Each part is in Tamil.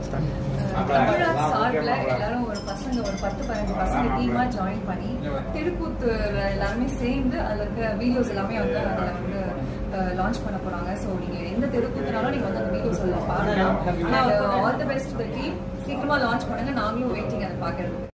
தமிழா சார்பில் எல்லாரும் ஒரு பசங்க ஒரு பத்து பதினஞ்சு பசங்க டீமா ஜாயின் பண்ணி திருக்கூத்து எல்லாருமே சேர்ந்து அதில் இருக்க வீடியோஸ் எல்லாமே வந்து அதில் வந்து லான்ச் பண்ண போறாங்க ஸோ நீங்க எந்த தெருக்கூத்துனாலும் நீங்க வந்து அந்த வீடியோஸ் எல்லாம் பார்க்கலாம் all the best the team சீக்கிரமா லான்ச் பண்ணுங்க நாங்களும் வெயிட்டிங் அதை பார்க்கறதுக்கு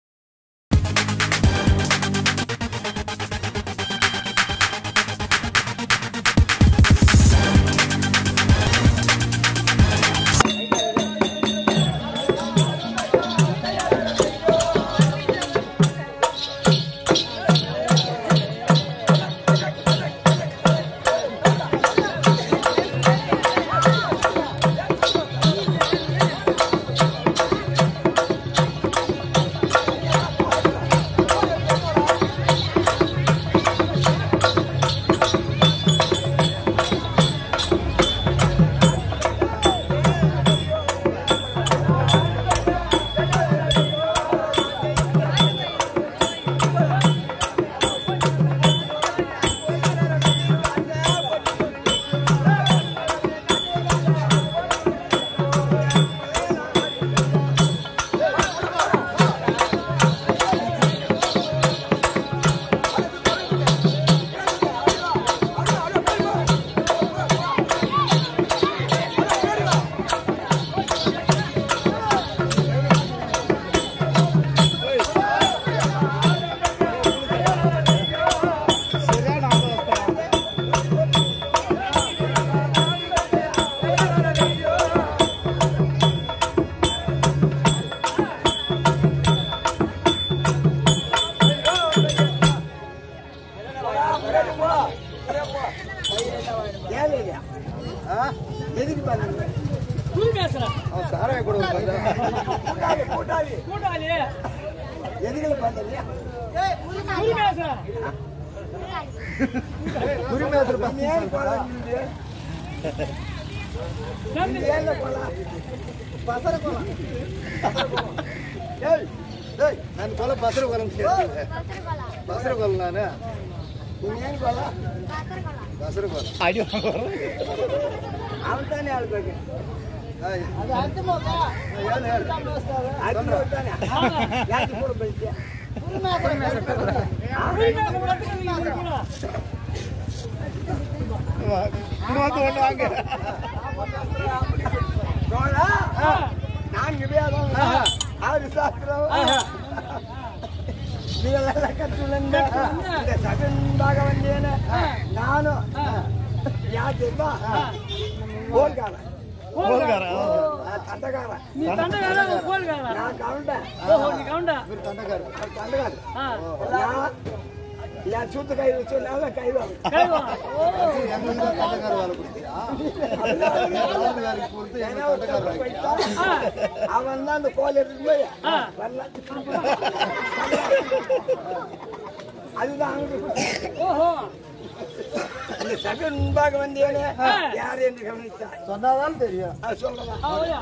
எதுக்கு பாருங்க குறி பேசுறேன் அவன் சாராய கூட கூட்டாளி கூட்டாளி கூட்டாளி எதுக்குல பார்த்தீங்க குறி பேசுறேன் குருமேசர் பத்தி ஏன்ல போலாம் பசர போலாம் ஏய் ஏய் நான் போல பசர போலாம் பசர போலாம் நானு நீ ஏன் போலாம் பசர போலாம் அடி அவன் தானே ஆள் பேக்கு அது அர்த்தமாக்கா ஏழு ஏழு அர்த்தம் தானே யாருக்கு போட போயிட்டியா குறி பேசுறதுக்கு நீங்க இருக்கணும். குடும்பத்து ஒண்ணு வாங்க நான் விவேகம் ஆறு சாஸ்திரம் நீங்களெல்லாம் கற்றுலங்க இந்த சகன்பாக வந்தேன நானும் யார் தெரியுமா போல்காரன் கோல்காரன். தண்டகாரன் நீ தண்டகாரன், அவன் கோல்காரன். நான் கவுண்டேன் ஓஹோ, நீ கவுண்டா. தண்டகாரன் தண்டகாரன் ஆ, நான் என் சூத்து கை வச்சு நான் கை வாங்க கைவா. ஓ, ஆ, அவன் தான் அந்த கோல் எடுத்து போய் ஆ. வரல. அதுதான் அவனுக்கு ஓஹோ. இந்த சகன்பாக வந்தேனே ஆ. யார் என்று கவனித்தா சொன்னாதான் தெரியும் அது சொல்லலாம் ஆ, ஓயா.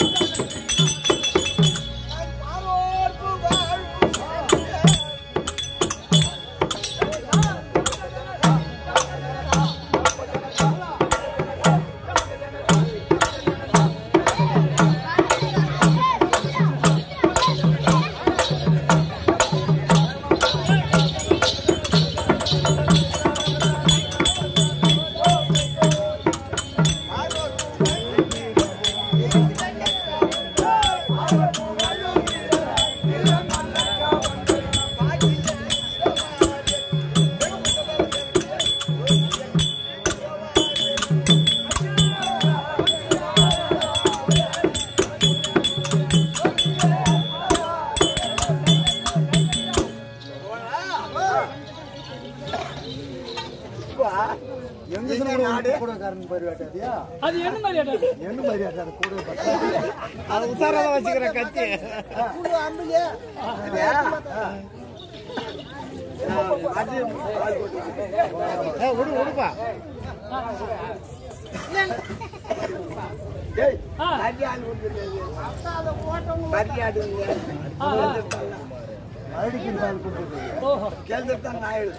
எங்க நாடு அது என்ன மாதிரி இடம்? என்ன மரியாதை கூட அது உசாராத வச்சுக்கிற கத்தி அம்பிலே விடு விடுப்பா டேய் ஆ. அடியாள் கொடுத்துட்டு பரியாடு ஆ, ஆ. அடிக்கின்றால் கொடுத்துட்டு ஓஹோ. கேள்வித்தான் நாயுடு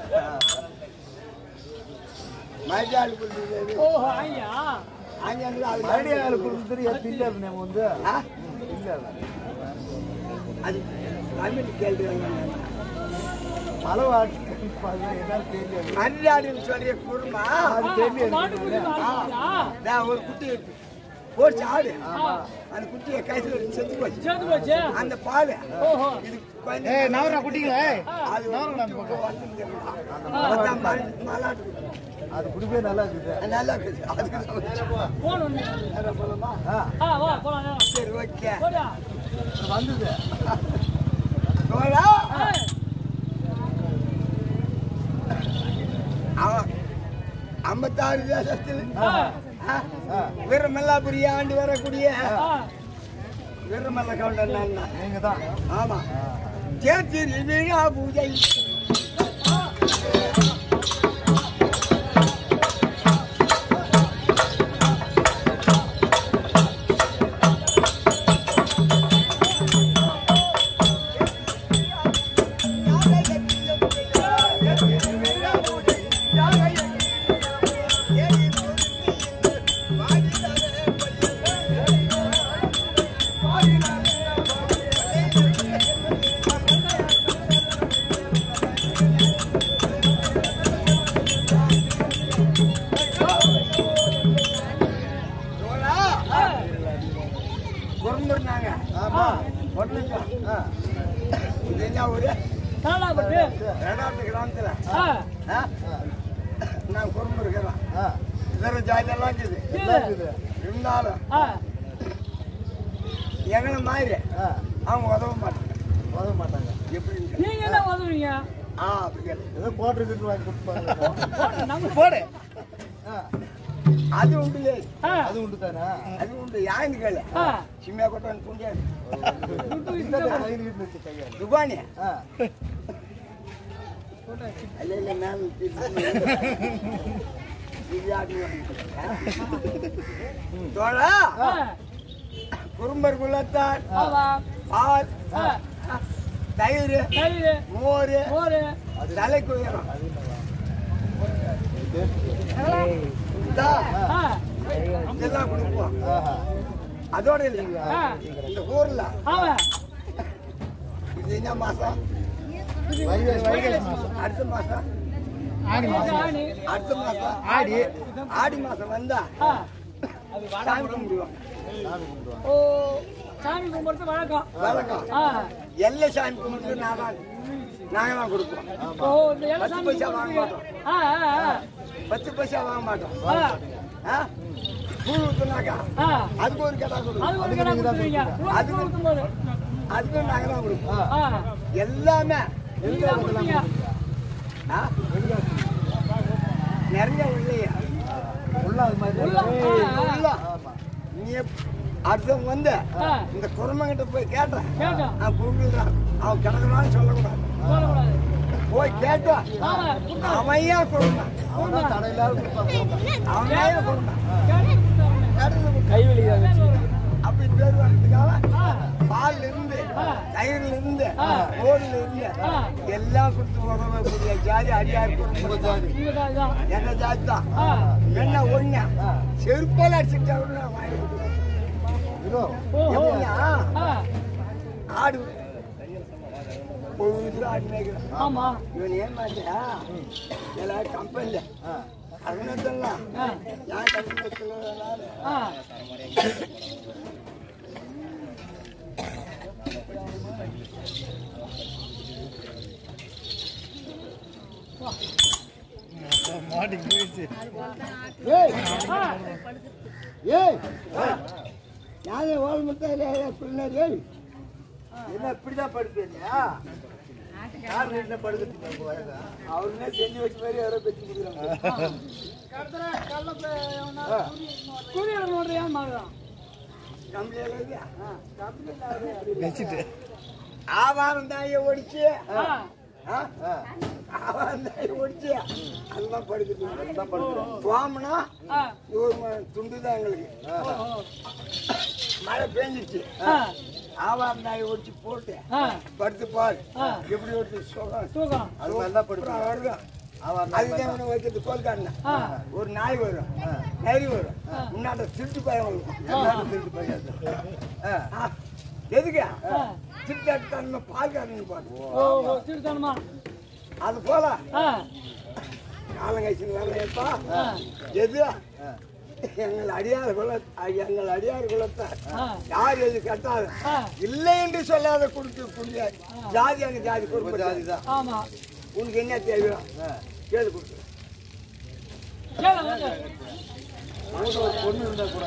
மரியாள் கொடுத்துட்டு ஓஹோ, ஐயா. மரியாள் கொடுத்துட்டு தெரியாது நம்ம வந்து அது தமிழ் கேள்வி அளவாட்டு என்ன தெரியும் மல்லாடின்னு சொல்லிய குருமா அது தெரியும் மாட்டுக்குட்டி வாங்கிட்டியா? நான் ஒரு குட்டி இருக்கு போச்சு ஆடு அந்த குட்டியை கையில் வச்சு செத்து போச்சு சேர்த்து போச்சு அந்த பால் ஓஹோ இது கொஞ்சம் ஏய் நவரா குட்டிங்களா அது குட்டி வந்து அதான் மல்- மல்லாட்டு குட்டி. அது குடிப்பே நல்லா இருக்குது அது நல்லா இருக்குது அதுக்கு தான் வச்சேன். போன் ஒண்ணு வேற போலாமா? ஆ, ஆ வா போலாம் நேரம். சரி ஓகே போடா வந்தது தோழா ஏய், அவன் ஐம்பத்தாறு தேசத்தில் ஆ, ஆ, வீரமல்லாபுரிய ஆண்டு வரக்கூடிய ஆ, வீரமல்ல கவுண்டர் நான் தான். நீங்க தான் ஆமா தேத்திரி வீணா பூஜை ஆ, குறந்துருந்தாங்க ஆமா ஒன்றுக்கும் ஆ, இது என்ன ஊரு காலாப்பட்டு ரெண்டாவது கிராமத்துல ஆ ஆ? நான் குறும்பு இருக்கிறேன் ஆ, இதர ஜாதியெல்லாம் இருக்குது நல்லா இருக்குது இருந்தாலும் ஆ எங்களை மாதிரி ஆ, அவங்க உதவ மாட்டாங்க உதவ மாட்டாங்க எப்படின்னு நீங்க என்ன உதவுறீங்க ஆ அப்படி கேளு. ஏதோ கோட்டை கிட்டு வாங்கி கொடுப்பாங்க போடு, நம்ம போடு ஆ, அது உண்டு ஆ அது உண்டு தானே அது உண்டு யாருன்னு கேளு ஆ சிம்மியா கொட்டான்னு புண்டியாது ஐநூறு கிட்ட வச்சு கையால் துபானி ஆ அல்ல இல்ல மேம் தோழா ஆ குறும்பர் குலத்தான் ஆவா பால் ஆ தயிர் தயிர் மோர் மோரு தலை குயரம் ஆ இதெல்லாம் கொடுப்போம் ஆஹா அதோட இல்லைங்க ஆ இந்த ஊர்ல ஆமா இது என்ன மாசம் வைகாசி வைகாசி மாசம் அடுத்த மாசம் ஆடி மாசம் ஆணி அடுத்த மாசம் ஆடி ஆடி மாசம் வந்தா ஆ சாமி கும்பிடுவோம் சாமி கும்பிடுவாங்க ஓ சாமி கும்பிடுறது வழக்கம் வழக்கம் ஆ எல்லா சாமி கும்பிட்டு நான் தான் நாங்க தான் கொடுப்போம் ஓ இந்த ஏழை பத்து சாமி பைசா வாங்க கும்பிடுறீங்க ஆ ஆ ஆ பத்து பைசா வாங்க மாட்டோம் ஆ ஆ? பூ ஊத்துனாக்கா ஆ அதுக்கு ஒரு கடை கொடுப்போம் அது ஒரு கடை கொடுத்துருவீங்க அது- ஊற்றும் போது அதுக்கும் நாங்க தான் கொடுப்போம் ஆ எல்லாமே நீங்க தான் கொடுப்பீங்க ஆ? நிறைய உள்ளையா உள்ள அது மாதிரி உள்ள, ஆ, ஆ. உள்ள. ஆமா நீ அடுத்தவங்க வந்து ஆ இந்த குரமங்கிட்ட போய் கேட்டேன் கேட்டோம் நான் கொடுக்குறான் அவன் கிடக்குறான்னு சொல்லக்கூடாது சொல்லக்கூடாது போய் கேட்டான் ஆமா கொடுத்தா அவன் ஏன் கொடுத்தான் அவன் தான் தடையில்லாத கொடுப்பாங்க அவன் ஏன் கொடுத்தான் கேட்டு கொடுத்தாங்க கைவெளி அப்படி பேர் வர்றதுக்காக ஆ பால்ல இருந்து ஆ. தயிர்ல இருந்து ஆ. மோர்ல இருந்து ஆ. எல்லாம் கொடுத்து உதவக்கூடிய ஜாதி அடியார் குடும்பம் ஜாதி நீங்க தான் இதான் எங்க ஜாதி தான் ஆ என்ன ஒண்ணு ஆ. செருப்பால் அடிச்சுட்டா கூட நான் வாங்கி கொடுக்குறேன். இதோ ஓஹோ எப்படின்னா, ஆ ஆடு பொழுது ஆடு மேய்க்கிறேன் ஆமா இவன் ஏன் மாட்டியா எல்லா கம்பெனில ஆ அருணத்தெல்லாம் ஆ யார் கம்பெனி ஆ மாட்டிக்கு போயிடுச்சு ஏய் ஆ ஏய் யாரே ஓல் முட்டையில பிள்ளைங்க ஏய் என்ன இப்படிதான் படுப்பீங்க யார் வீட்டுல படுக்கிறதுக்கு வயதா அவருமே செஞ்சு வச்ச மாதிரி யாரோ பெற்று கொடுக்குறாங்க சூரிய நோடுறியா மாறுதான் கம்பெனியில் இல்லையா கம்பெனியில் வச்சுட்டு ஆவாரம் தாயை ஒடிச்சு ஆ ஆ? ஆவாரம் தாயை ஒடிச்சு அதுதான் படுக்குது தான் படுக்கிறேன் போமனா ஆ ஒரு ம- துண்டு தான் எங்களுக்கு ஓஹோ மழை பெஞ்சிச்சு ஆ ஆவாரம் தாயை ஒடிச்சு போட்டு ஆ படுத்து பாரு ஆ. எப்படி ஒடிச்சு சுகம் தூக்கம் அது மாதிரி தான் படுப்பேன் வருவேன் அவன் அதுதான் இவனை வைக்கிறது கோல் காட்டினேன் ஆ ஒரு நாய் வரும் நரி வரும் முன்னாடி திருட்டு பயம் வரும் எல்லாரும் திருட்டு பையன் ஆ. எதுக்கு ஆ. திருச்சாட்டு பால் காரணம் பாடு ஓ ஓ திருத்தணுமா அது போல ஆ காலங்காய்ச்சி ஏப்பா ஆ எது எங்கள் அடியார் குல எங்கள் அடியார் குலத்தை ஆ யார் எது கட்டாது ஆ இல்லை என்று சொல்லாத கொடுக்க குடிய ஜாதி அங்க ஜாதி கொடுக்க ஜாதி தான் ஆமா உனக்கு என்ன தேவையோ கேளு கொடுத்து கேளு வந்து பொண்ணு இருந்தா கூட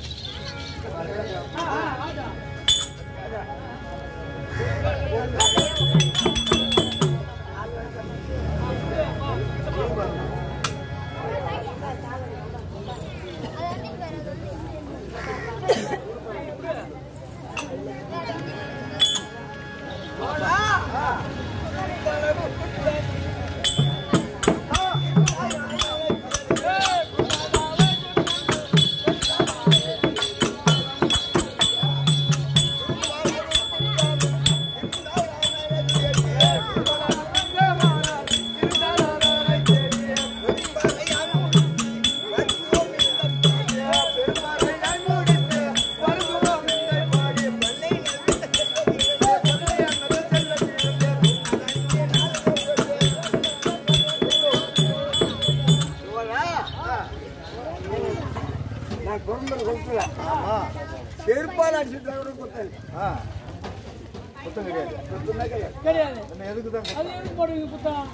நான் பிறந்த கொடுக்கல செருப்பால் அடிச்சுட்டு கூட கொடுத்தேன் ஆ புத்தம் கிடையாது கொடுத்தா கிடையாது கிடையாது என்ன எதுக்கு தான் அது எதுக்கு போடுவீங்க புத்தகம்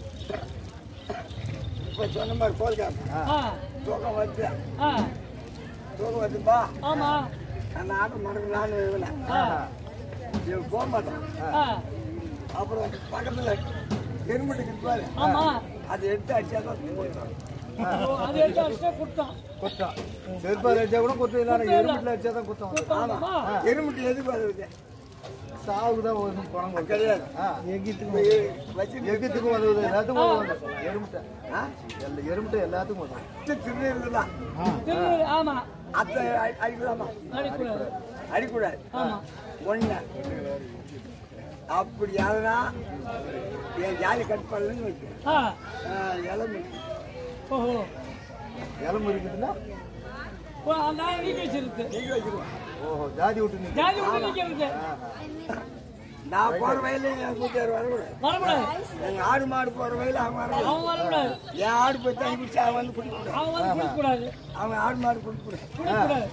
இப்போ சொன்ன மாதிரி கோல்காம ஆ தூக்கம் வந்து ஆ தூக்கம் வந்துப்பா ஆமா அந்த ஆட்டம் மடக்கு நான் எழுதினேன் ஆ இவன் போக மாட்டான் ஆ அப்புறம் பக்கத்தில் எருமட்டுக்கு இருப்பாரு ஆமா அதை எடுத்து அடிச்சா தான் போயிடும் ஓ, அது எடுத்து அடிச்சா குத்தம் குத்தம் செருப்பால் அடிச்சா கூட குத்தம் இல்லை எருமட்டில் அடிச்சா தான் குத்தம் வரும். குத்தம் ஆமா எருமட்டு எதுக்கு வருது சாவுக்கு தான் ஒரு பணம் கொடுக்கும். கிடையாது ஆ இப்போ வச்சு எக்கத்துக்கும் உதவுது எல்லாத்துக்கும் உதவுது எருமுட்டை ஆ? எல்லா எருமுட்டை எல்லாத்துக்கும் உதவும் வச்சு திருநீர்தான் திருநெல்வேலி, ஆமா அத்தை அடி- அடிக்கலாமா அடிக்கூடாது அடிக்கூடாது ஆமா ஒண்ணு அப்படி யாருன்னா என் ஜாலி கட் பண்ணலன்னு வச்சு ஆ இளமை ஓஹோ இளம்பு இருக்குதுன்னா ஓ நான் நீக்கி வச்சிருக்கு நீங்க வச்சுக்குவோம் ஓஹோ ஜாதி விட்டு நீங்க ஜாதி விட்டு நிக்கிறது நான் போற வயல என் கூட்டியார் வரக்கூடாது வரக்கூடாது எங்க ஆடு மாடு போற வயல அவன் வரக்கூடாது அவன் வரக்கூடாது என் ஆடு போய் தண்ணி குடிச்சு அவன் வந்து குடிக்கூடாது அவன் வந்து குடிக்கக்கூடாது அவன் ஆடு மாடு குடிக்கூடாது குடிக்கக்கூடாது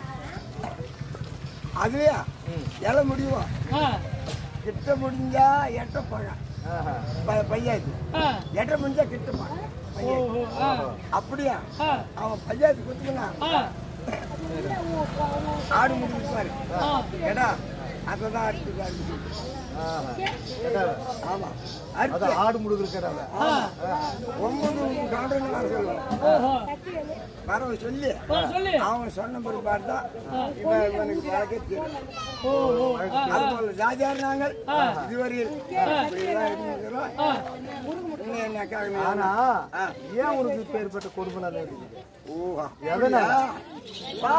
அதுவே இலை முடியும் ஆ கிட்ட முடிஞ்சா எட்ட பழம் ஆஹா. ப- பையாச்சு ஆ எட்ட முடிஞ்சா கிட்ட பழம் பையாச்சு. ஓஹோ ஆ அப்படியா ஆ அவன் பஞ்சாயத்து குத்துக்கனா ஆ ஆடு முடிப்பாரு ஆ ஏடா அப்பதான் அடிச்சு அடிச்சு ஆஹா. கேட்டாவே. ஆமா அதான் அடிச்சு ஆடு முடுக்குற கேட்டாவே ஆ ஒன்பது கவுண்டர்னு வர சொல்லுவான் ஓஹோ வரவன் சொல்லி வா சொல்லு அவன் சொன்ன பிற்பாடு தான் இவன் இவனுக்கு பழக்க தெரியும் ஓஹோ ஆ அது போல ஜாதியார் நாங்கள் இதுவரையில் இப்படியெல்லாம் இருந்திருக்கிறோம். ஆ இன்னும் என்ன காரணம்? ஆனா ஆ. ஏன் உனக்கு பேர்பட்ட கொடுமைலாம் இருக்குது ஓஹா. எதனால? வா.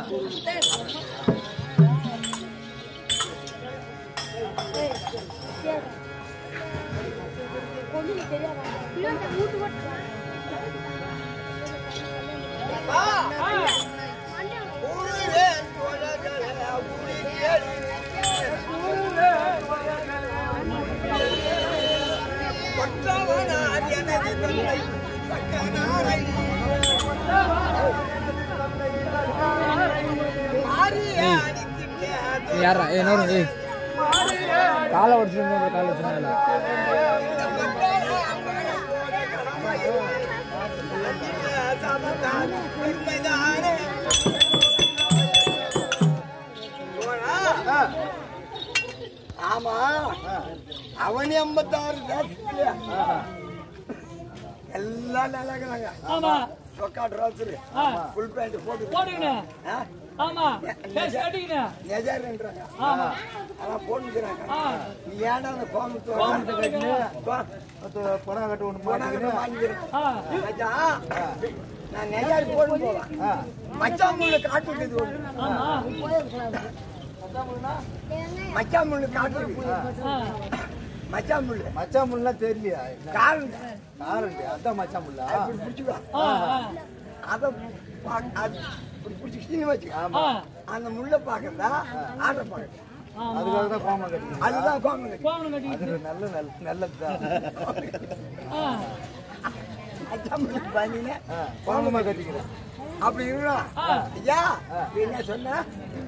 ஊருவேன் தோழர்களே, ஊரில் ஏறி. கொற்றவனார் எனது தந்தை தக்கனாரை மாறிய அடித்திட்டே யாரா ஏ நோரு ஏய் காலை உடச்சிருந்தா காலை வச்சுருந்தாங்க ஆமா அவன் எண்பத்தாறு தேசத்துல எல்லாம் நல்லா இருக்கிறாங்க ஆமா சொக்கா ட்ரௌசர் ஆ ஃபுல் பேண்ட் போட்டு போடுங்கண்ணே ஆ? ஆமா பேச கட்டிங்கண்ணே நெஜாருன்றாங்க ஆமா ஆனா போட்டுக்கிறாங்க ஆ நீ ஏன்டா அந்த கோமத்து கோமத்தை கட்டினு வா. அது பணம் கட்ட ஒன்று போனாங்க மாட்டிக்கின்னு வாங்கிக்கிறேன் ஆ மச்சான், நான் நெய்யாறு போட்டு போவேன் ஆ. மச்சான் முள்ளு காட்டுறது ஒண்ணு ஆமா மச்சான் முள்ளு காட்டுறது ஆ மச்சான் முள்ளு மச்சான் முல்லாம் தெரியலையா காரணம் காரண்டி அதான் மச்சான் முல்லா அப்படி பிடிச்சிக்கோ ஆ ஆ அதை பா- அது இப்படி பிடிச்சி வச்சுக்க ஆ அந்த முள்ளை பார்க்கறதா ஆட்டை பார்க்க ஆமா. அதுக்காக தான் கோமம் கட்டிங்க அதுதான் கோமம் கட்டி கோவணம் கட்டிக்கிட்டு அது நல்ல நல்ல நல்லதுதான் ஆ, அதான் பண்ணினே ஆ, கோமமா கட்டிக்கிறேன் அப்படி இருக்கணும் ஆ. ஐயா நீ என்ன சொன்ன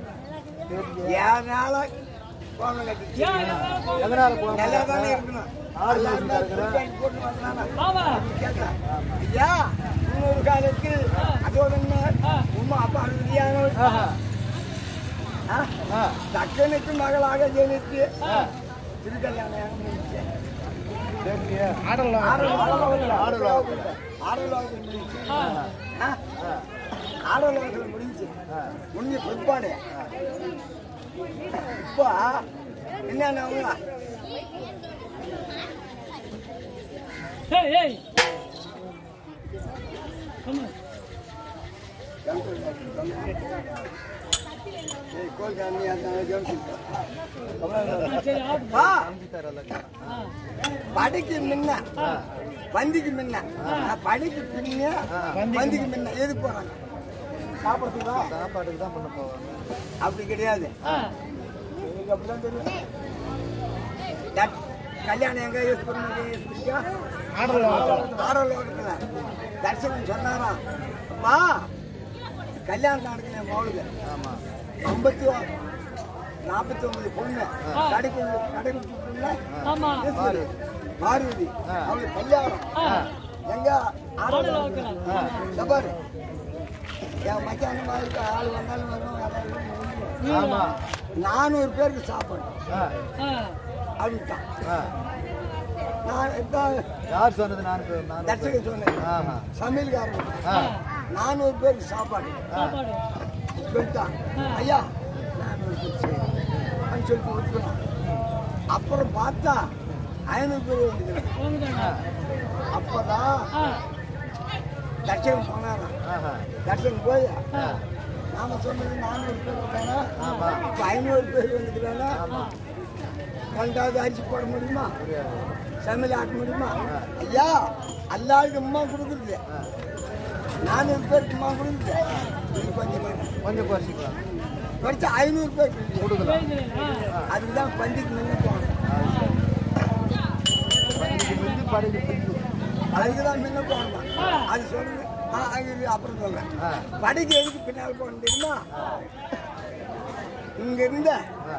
ஏனால கோமம் கட்டி ஏன் எதனால கோவணம்? எதனால கோமம் நல்லா தானே இருக்கணும் ஆறு நல்லா மாசம் இருந்தா இருக்கிறேன். குடிக்காம போட்டு வந்தானா ஆமா கேட்கலாம். ஐயா இன்னொரு காலத்து அதோட என்ன ஆ. உமா அப்பா அழுதியான ஆஹா. ஆ, தக்கனுக்கு மகளாக ஜெனித்து ஆ, திருக்கல்யாணம் முடிச்சு. சரிங்க. ஆடல் ஆடல் ஆடல் ஆடலோகத்தில் முடிச்சு ஆ, ஆ? ஆடலோகத்தில் முடிஞ்சு முடிஞ்ச பிற்பாடு இப்போ என்னென்ன அவங்க ஏய், ஏய். சொல்லு. கோல்காமி அந்த ஜெயிச்சு ஆ, சரி, ஆகட்டும். வா ஆ, படிக்கு முன்ன ஆ, பந்திக்கு முன்ன நான் படிக்கு பின்ன பந்திக்கு முன்ன எது போறாங்க சாப்பிட்றதுக்கா சாப்பாட்டுக்கு தான் பண்ண போவாங்க அப்படி கிடையாது ஆ, எனக்கு அப்படிதான் தெரியும் தட் கல்யாணம் எங்க யூஸ் பண்ணுறது யூஸ் பண்ணிக்கோ ஆடல் லோகத்துல தர்சனம் சொன்னாராம் அப்பா கல்யாணம் நடக்குது மவுளுக்கு ஆமா ஐம்பத்தி நாற்பத்தி ஒன்பது பொண்ணு கடைக்கு கடைக்கு பொண்ணு ஆமா ஈஸ்வரி, பார்வதி அவளுக்கு கல்யாணம் ஆ, எங்க ஆடல் ஆடலோகத்துல. இந்த பாரு என் மச்சான் மாதிரி இருக்க ஆள் வந்தாலும் வரும் வராலும் வரும். ஆமா நானூறு பேருக்கு சாப்பாடு ஆ, ஆ, அப்படின்ட்டான் ஆ. நான் இதான் யார் சொன்னது நான் இப்ப- நான் தர்சகன் சொன்னேன் ஆஹா. சமையல்காரன் ஆ, நானூறு பேருக்கு சாப்பாடு சாப்பாடு சொல்லிட்டான் ஐயா நானூறு பேருக்கு செய்யணும் அப்படின்னு சொல்லிட்டு விட்டுக்கணும் அப்புறம் பார்த்தா ஐநூறு பேர் வந்துக்கிறேன் வாங்குதாங்க. அப்பதான் ஆ, தர்ஷன் போனாராம் ஆஹா. தர்ஷன் போய் ஆ, நாம சொன்னது நானூறு பேர் இருக்காங்க ஆமா. இப்போ ஐநூறு பேர் வந்துக்கிறாங்க ஆ, ரெண்டாவது அரிசி போட முடியுமா முடியாது. சமையல் ஆக்க முடியுமா ஐயா எல்லாருக்கும் அம்மா கொடுக்குறது நானூறு பேருக்கு அம்மா கொடுக்குறது இது கொஞ்சம் நேரம். கொஞ்சம் குறைச்சிக்கலாம் குறைச்சு ஐநூறு பேர் கொடுக்கலாம் பேசுறேன். ஆ, அதுக்கு தான் பந்திக்கு முன்ன போகணும் பண்டிகை முடிஞ்சு படைக்கு பிடிக்கும் அதுக்கு தான் முன்ன போகணும் அது சொல்லுங்க ஆ அது அப்புறம் சொல்றேன் ஆ. படைக்கு எதுக்கு பின்னால் போகணும் தெரியுமா இங்க இருந்த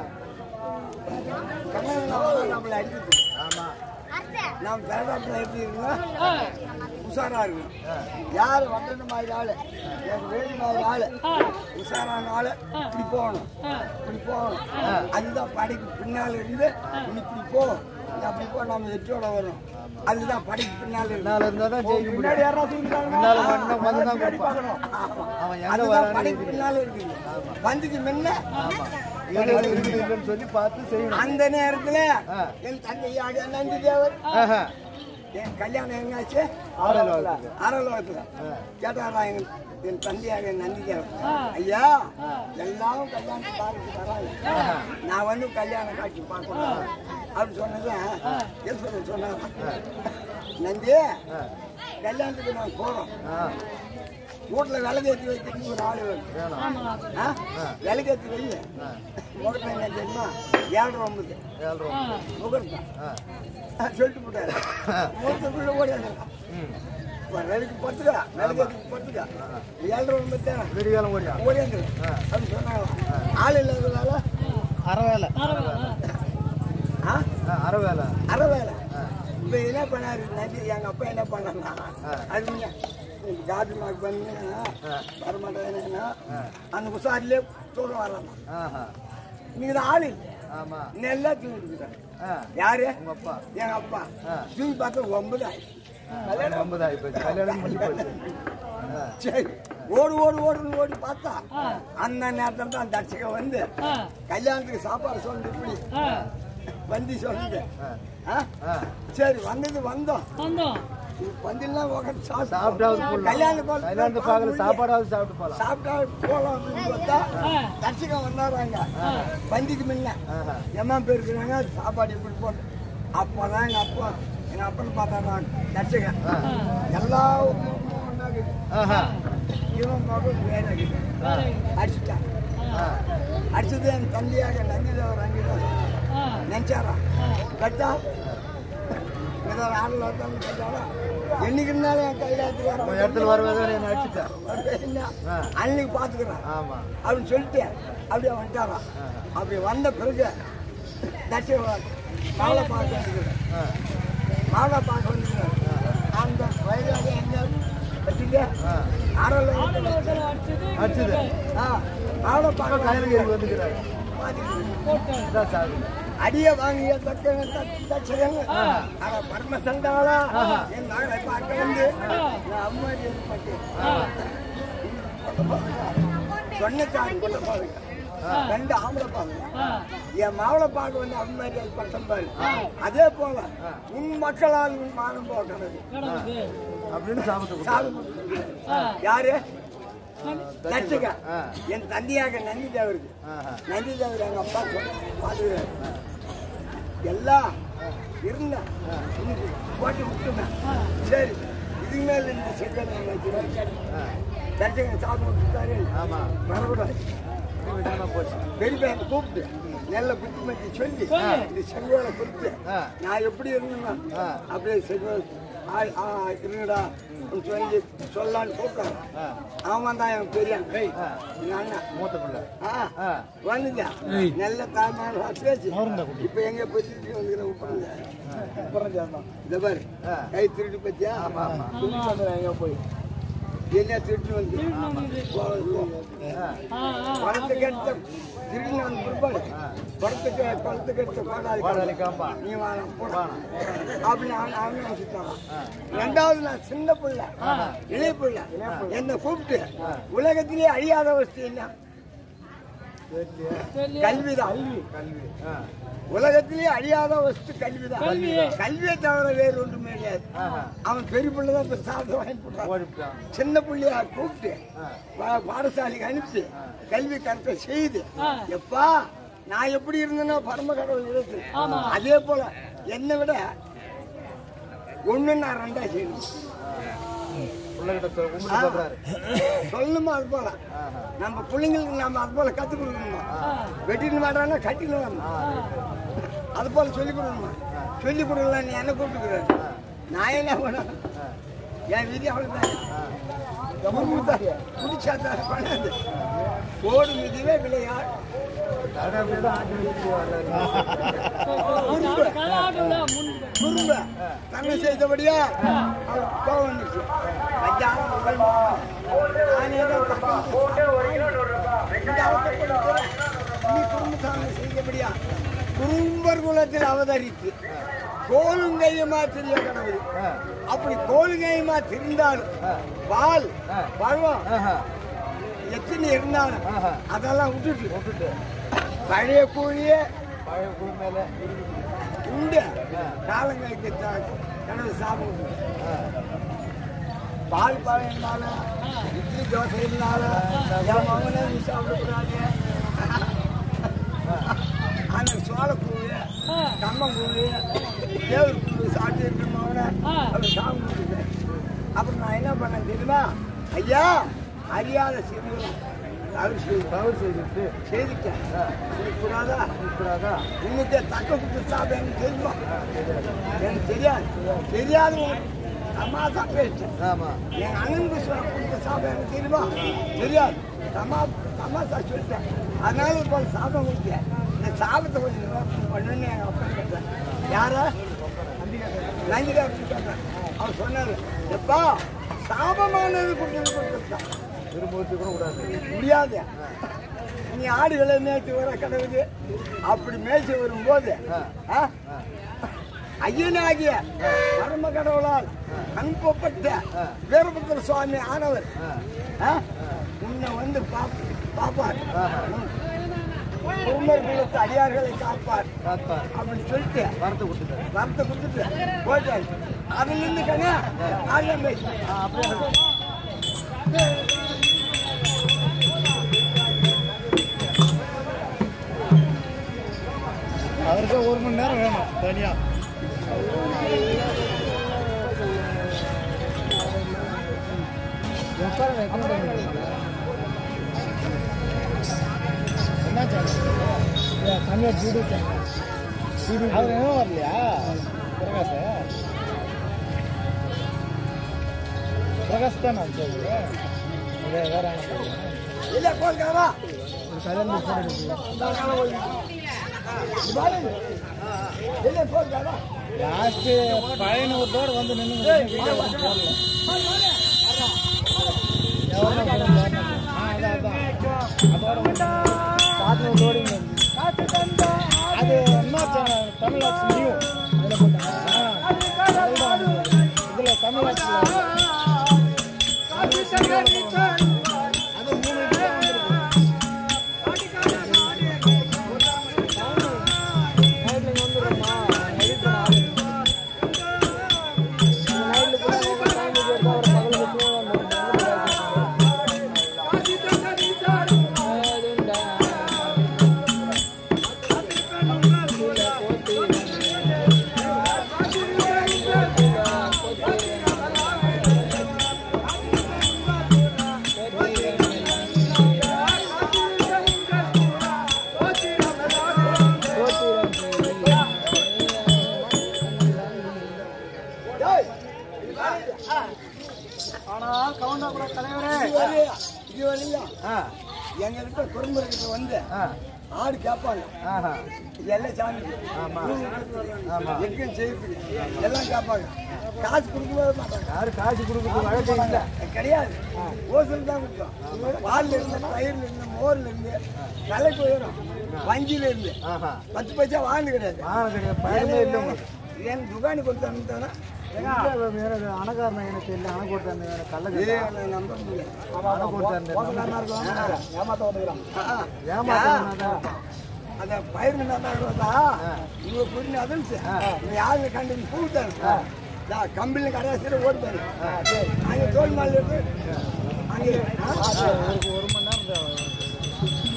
கண்ணன் நம்மளை அடிக்குது ஆமா நாம் பேராட்டில் எப்படி இருக்கணும் ஆ, உஷாரா இருக்கணும் யார் வந்தது மாதிரி ஆளு எனக்கு வேலி மாதிரி ஆளு ஆ, உஷாரான ஆளு இப்படி போகணும் ஆ, இப்படி போகணும் அதுதான் படைக்கு பின்னால் இருந்து நீ இப்படி போ நீ அப்படி போ நம்ம வெற்றியோட வரும் அதுதான் படைக்கு பின்னால் இருந்து பின்னால இருந்தா தான் ஜெயிக்க முடியும் முன்னாடி யாராவது இருந்தாங்கன்னா, முன்னால மட்டும் வந்து தான் முன்னாடி கொடுப்பான். பார்க்கணும். ஆமா. அவன் எங்க அதுதான் வரான்னு படைக்கு பின்னால இருக்குது பந்துக்கு முன்ன இது இருக்குது இல்லைன்னு சொல்லி பார்த்து செய்யணும் அந்த நேரத்துல ஆ. என் தந்தையாக நந்தி தேவர் ஆஹா. என் கல்யாணம் எங்காச்சு ஆடலோகத்துக்கு. ஆரலோகத்துல கேட்டாரா என் என் தந்தையாக நந்தி தேவர் ஆ. ஐயா எல்லாரும் கல்யாணம் பார்த்து வராங்க நான் வந்து கல்யாணம் காட்சி பார்க்கணும் அப்படின்னு சொன்னது ஈஸ்வரன் சொன்னார் நந்தி கல்யாணத்துக்கு நான் போறோம் ஆ, வீட்டுல விளக்கேற்றி வைக்கிறதுக்கு ஒரு ஆள் வேணும் வேணும் ஆமா ஆ? விளக்கேற்றி வை முகூர்த்தம் என்ன தெரியுமா ஏழரை ஒன்பது ஏழு ரூபா. ஆ, முகூர்த்தம் ஆ. ஆ, சொல்லிட்டு போட்டாரு முகூர்த்தத்துக்குள்ள ஓடி வந்துடலாம் ம். விலைக்கு பத்துக்கா விளக்கேற்றுக்கு பத்துக்கா ஏழரை ஒன்பது தான் விடிகாலம் ஓடியா ஓடி வந்துடு அப்படின்னு சொன்னாங்க ஆள் இல்லாததால அரை வேலை பரவாயில்ல. ஆ ஆ, அரை வேலை அரை வேலை இப்போ என்ன பண்ணாரு நன்றி எங்க அப்பா என்ன பண்ணா அது முன்ன, இன்னைக்கு ஜாதி மாக்கு பண்ணி வரமாட்டேன்னா அந்த உஷாரிலே தூரம் வரலாம் ஆஹா நீங்க தான் ஆள் இல்லை ஆமா நெல்லா தூங்கிட்டு ஆ யாரு உங்க அப்பா எங்க அப்பா ஆ. தூங்கி பார்த்தா ஒன்பது ஆயிடுச்சு கல்யாணம் ஒன்பது ஆகி போச்சு கல்யாணம் முடிஞ்சு போச்சு ஆ. சரி ஓடு ஓடு ஓடுன்னு ஓடி பார்த்தா அந்த நேரத்தில் தான் தட்சகம் வந்து ஆ, கல்யாணத்துக்கு சாப்பாடு சொன்னது இப்படி ஆ, வண்டி சொன்னது ஆ. ஆ? ஆ. சரி வந்தது வந்தோம் வந்தோம். வண்டிலாம் உட்காந்து சாப்பிட்டோம் சாப்பிட்டாவது போடலாம் கல்யாணம் பார்த்து கல்யாணத்தை பார்க்கல சாப்பாடாவது சாப்பிட்டு போகலாம் சாப்பிட்டா போலாம் அப்படின்னு பார்த்தா ஆ, தட்சகம் வந்தாராங்க ஆ, வண்டிக்கு முன்ன ஆஹா. எம்மா பேர் இருக்கிறாங்க சாப்பாடு இப்படி போட்டு அப்போதான் எங்க அப்பா எங்க அப்பன்னு பார்த்தா தட்சகம் ஆ, எல்லா உறவும் ஒண்ணா இருக்குது. ஆஹா இவன் மகன் வேற இருக்குது வேற. அடிச்சுட்டான் ஆ. அடிச்சது என் தம்பியாக நந்திதவர் அங்கிதான் ஆ நினைச்சாரா கட்டா ஏதோ ஒரு ஆள் வந்தாங்க கட்டாரா என்னைக்கு இருந்தாலும் என் கையில நம்ம இடத்துல வருவதே என்ன அடிச்சுட்டேன் எடுத்துக்கிறான் அன்னைக்கு பாத்துக்கிறான் ஆமா அப்படின்னு சொல்லிட்டு அப்படியே வந்துட்டாராம் அப்படி வந்த பிறகு தட்சிண மாலை பார்க்க வந்துக்கிறேன் ஆ. மாலை பார்க்க வந்துக்கிறேன் அந்த வயதாக எங்க வச்சுக்க ஆ. அறல ஆளுநர்கள் அடிச்சது அடிச்சது ஆ மாலை பார்க்க கைலகிரி வந்துக்கிறாரு பார்த்துக்கிறேன் போட்டேன் இதான் சாகு அடிய வாங்கிய தக்க தட்சகன் ஆனா பரம சண்டாளா என் மகளை பார்க்க வந்து நான் அம்மா ஏற்பட்டேன் சொன்னச்சாரி கொண்ட பாருங்க ரெண்டு ஆம்பளை பாருங்க ஆ என் மாவளை பார்க்க வந்து அம்மா பட்டம் பாரு அதே போல உன் மக்களால் உன் மானம் போகிறது கடவுது அப்படின்னு சாபத்தை கொடுத்தாரு. சாவு ஆ யாரு ஆ தட்சக ஆ. என் தந்தையாக நந்தி தேவருக்கு ஆஹா. நந்தி தேவர் எங்க அப்பா பாத்துக்கிறாரு எல்லாம் இருந்த இன்னைக்கு போட்டு விட்டுனேன் சரி இதுக்கு மேல இந்த செக்கனை ஆ. தட்சக சாப்பிட்டு விட்டுட்டாரு ஆமா வரக்கூடாது இப்படி விட்டானா போச்சு பெரிய பையனை கூப்பிட்டு நல்ல புத்தி மத்தி சொல்லி இது செங்கோலை கொடுத்து ஆ. நான் எப்படி இருந்தேன்னா ஆ. அப்படியே செங்கோல் ஆ ஆ, இருங்கடா அப்படின்னு சொல்லி சொல்லலான்னு கூப்பிட்டாங்க ஆ. அவன் தான் என் பெரிய ஆ. எங்க அண்ணன் மூத்த பிள்ளை ஆ ஆ. வந்துங்க நல்ல தாய்மான பேச்சு இப்ப எங்க பத்தி வந்துக்கிறேன் உட்காந்து இந்த பாரு ஆ. கை திருட்டு பத்தியா ஆமா, ஆமா. திருட்டு வந்துடுறேன் எங்க போய் என்ன திருட்டு வந்து போ, போ. ஆ. ஆ ஆ பணத்தை கெடுத்த திருடி வந்து பிற்பாடு பணத்துக்கு பணத்துக்கு எடுத்த வாடாளி பாடாளி காம்பா நீ வாழ போடா அப்படின்னு அவன் அவன் நினைச்சுட்டான் ரெண்டாவது நான் சின்ன பிள்ளை இளைய பிள்ளை என்னை கூப்பிட்டு உலகத்திலே அழியாத வஸ்து என்ன தெரியல கல்விதான் கல்வி ஆ. உலகத்திலே அழியாத வஸ்து கல்விதான் கல்வி. கல்வியை தவிர வேறு ஒன்றுமே கிடையாது ஆஹா. அவன் பெரிய பிள்ளை தான் இப்ப சாப்பிட்டு வாங்கி போட்டான் ஓடிவிட்டான் சின்ன பிள்ளையா கூப்பிட்டு ஆ. பா- பாடசாலைக்கு அனுப்பி கல்வி கற்க செய்து ஆ. எப்பா நான் எப்படி இருந்தேனோ பரம கடவுள் இருக்கு ஆமா. அதே போல என்னை விட ஒண்ணு நான் ரெண்டா செய்யணும் பிள்ளைகிட்ட சொல் உங்களுக்கு சொல்றாரு சொல்லணுமா அது போல ஆஹா. நம்ம பிள்ளைங்களுக்கு நம்ம அது போல கத்துக் கொடுக்கணுமா வெட்டின்னு மாட்டானா கட்டின்னு வரணும் அது போல சொல்லி கொடுக்கணுமா சொல்லி கொடுக்கலாம் நீ என்ன கூப்பிட்டுக்கிறாரு நான் என்ன பண்ணேன் என் விதி அவ்வளவுதான் குடிச்சாத்தான் பண்ணாது ஓடு மிதிவே விளையாடு அது அப்படிதான் ஆட்டி வச்சுட்டு வர்றாரு. கலாட்டுல முன் குறும்ப தன்னை செய்தபடியா அவள் கோவம் வந்துச்சு ஐயாயிரம் ரூபாய் நானே தான் பக்கம் இந்த அவசரப்படுத்த நீ குடும்பத்தான செய்தபடியா குறும்பர் குலத்தில் அவதரித்து கோலுங்கையமா தெரிய கடவுள் ஆ. அப்படி கோலுங்கையமா தெரிந்தாலும் பால் பழம் ஆஹா. எத்தனை இருந்தாலும் ஆஹா. அதெல்லாம் விட்டுட்டு விட்டுட்டு பழைய கூலியே பழைய குழு மேல உண்டு காலங்களுக்கு கடவுள் சாப்பிடுவோம் ஆ. பால் பழம் இருந்தாலும் இட்லி தோசை இருந்தாலும் என் மகனே நீ சாப்பிடக்கூடாது அந்த சோளக்கூழ் கம்மங்கூழ் தேவர் கூழ் சாப்பிட்டு இருக்கிற மகனை அவர் சாப்பிட்டு அப்புறம் நான் என்ன பண்ணேன் தெரியுமா ஐயா அறியாத சிறுவன் தவறு செய்து தவறு செய்துட்டு செய்துட்டேன் செய்யக்கூடாதா கூடாதா உன்னுடைய தக்க குத்து சாப்பிட எனக்கு தெரியுமா எனக்கு தெரியாது தெரியாது தமாசா பேசிட்டேன் ஆமா என் அண்ணனுக்கு சொல்ல கொடுத்த சாப்பிட எனக்கு தெரியுமா தெரியாது தமா தமாசா சொல்லிட்டேன் அதனால இப்போ சாப்பிட முடியல இந்த சாபத்தை கொஞ்சம் நிவர்த்தி பண்ணுன்னு எங்கள் அப்பா கேட்டேன் யார நந்திகா கேட்டேன் அவர் சொன்னார் எப்பா சாபமானது கொடுத்தது கொடுத்தான் திரும்பூர்த்தி கூட கூடாது முடியாது நீ ஆடுகளை மேய்ச்சி வர கடவுது அப்படி மேய்ச்சி வரும்போது ஆ? ஐயனாகிய பரம கடவுளால் அனுப்பப்பட்ட வீரபத்திர சுவாமி ஆனவர் ஆ? உன்னை வந்து பாப்- பாப்பார் குடும்பர் குலத்து அடியார்களை காப்பார் காத்தார் அப்படின்னு சொல்லிட்டு வரத்தை கொடுத்துட்டாரு வரத்தை கொடுத்துட்டு போயிட்டாரு அதுல இருந்து கண்ணா ஆடுல மேய்ச்சி அவருக்கு ஒரு மணி நேரம் வேணும் தனியா என்ன தனியாக ஜூடு அவர் என்ன வரலையா பிரகாஷ் பிரகாஷ் தான் நான் சொல்லுவேன் வேற வேற இல்ல போக்காவா ஒரு கல்யாணம் போட்டு இல்ல போக்காவா லாஸ்ட்டு பழையனூர்தோடு வந்து நின்று வீடியோ போடல எவ்வளோ படம் போடணும்? ஆ அதான் அதான் அதோட வந்து பாத்தினூர்தோடு இங்க வந்து. அது இன்னொரு சேனல் தமிழாட்சி நியூ அதில் போட்டாங்க ஆ அதுதான் வந்து இதில் தமிழாட்சியில் அது மூணு இதுல வந்துருக்கு நைட்ல இங்க வந்துடுறோமா எடிட் பண்ண ஆள் இல்லை. இந்த நைட்ல கூட உங்க டைமுக்கு எடுத்தா ஒரு பகல் மட்டும் வந்துடும் டேய் ஆனா கவுண்டா கூட தலைவரே இது வரையா இது வரையா ஆ எங்ககிட்ட குறும்புறதுக்கு வந்து ஆ ஆடு கேட்பாங்க ஆஹா இதெல்லாம் சாமி ஆமா ஆமா எங்கும் செய்யுது எல்லாம் கேட்பாங்க காசு கொடுக்கவே மாட்டாங்க யாரு காசு கொடுக்குறது வழக்கம் இல்லை கிடையாது ஓசல் தான் கொடுத்தோம் பால்ல இருந்து பயிர்ல இருந்து மோர்ல இருந்து தலைக்கு உயரம் வஞ்சில இருந்து ஆஹா பத்து பைசா வாங்க கிடையாது வாங்க கிடையாது பயமே இல்லை உங்களுக்கு என் துகானி கொடுத்து அனுப்பிட்டானா எனக்கு அணக்காரன் எனக்கு இல்லை அணை கொடுத்தாரு எனக்கு கள்ள நம்ப முடியாது அணை கொடுத்தாரு ஏமாத்த வந்துக்கிறான் ஏமாத்தான் அந்த பயிர் மின்னாதான் இவங்க புரிஞ்சு அதுன்னு யாருங்க கண்டு பூட்டாரு கம்பியில் கடைசியில் ஓடுத்தாரு அங்கே தோல் மால் எடுத்து அங்கே ஒரு ஒரு மணி நேரம் தேவை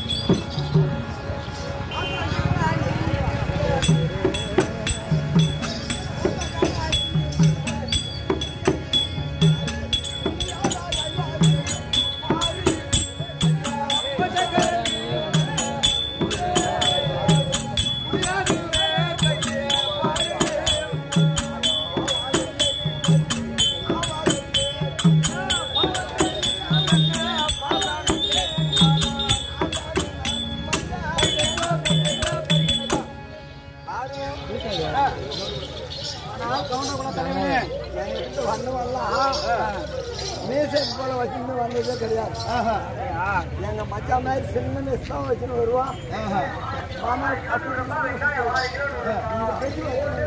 எங்கிட்ட வந்தவெல்லாம் மீசை போல வச்சுன்னு வந்ததே கிடையாது எங்க மச்சான் மாதிரி சின்ன மீஸ் தான் வச்சுன்னு வருவான் மாமா அப்புறம் இந்த பெட்டி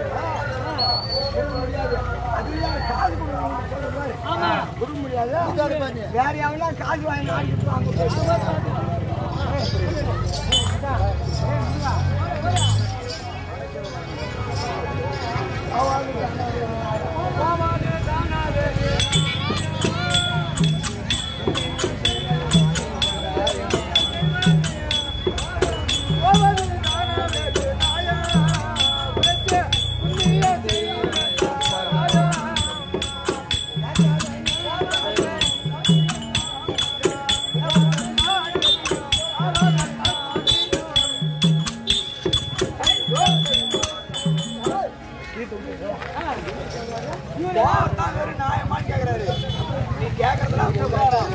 முடியாது அது இல்லாம காசு கொடுக்கணும்னு சொல்ற பாரு. கொடுக்க முடியாது வேற எவனா காசு வாங்கி ஆடிட்டு வாங்க நியாயமா கேக்குறாரு நீ கேக்குறதுலாம் கொடுக்குறாராம்.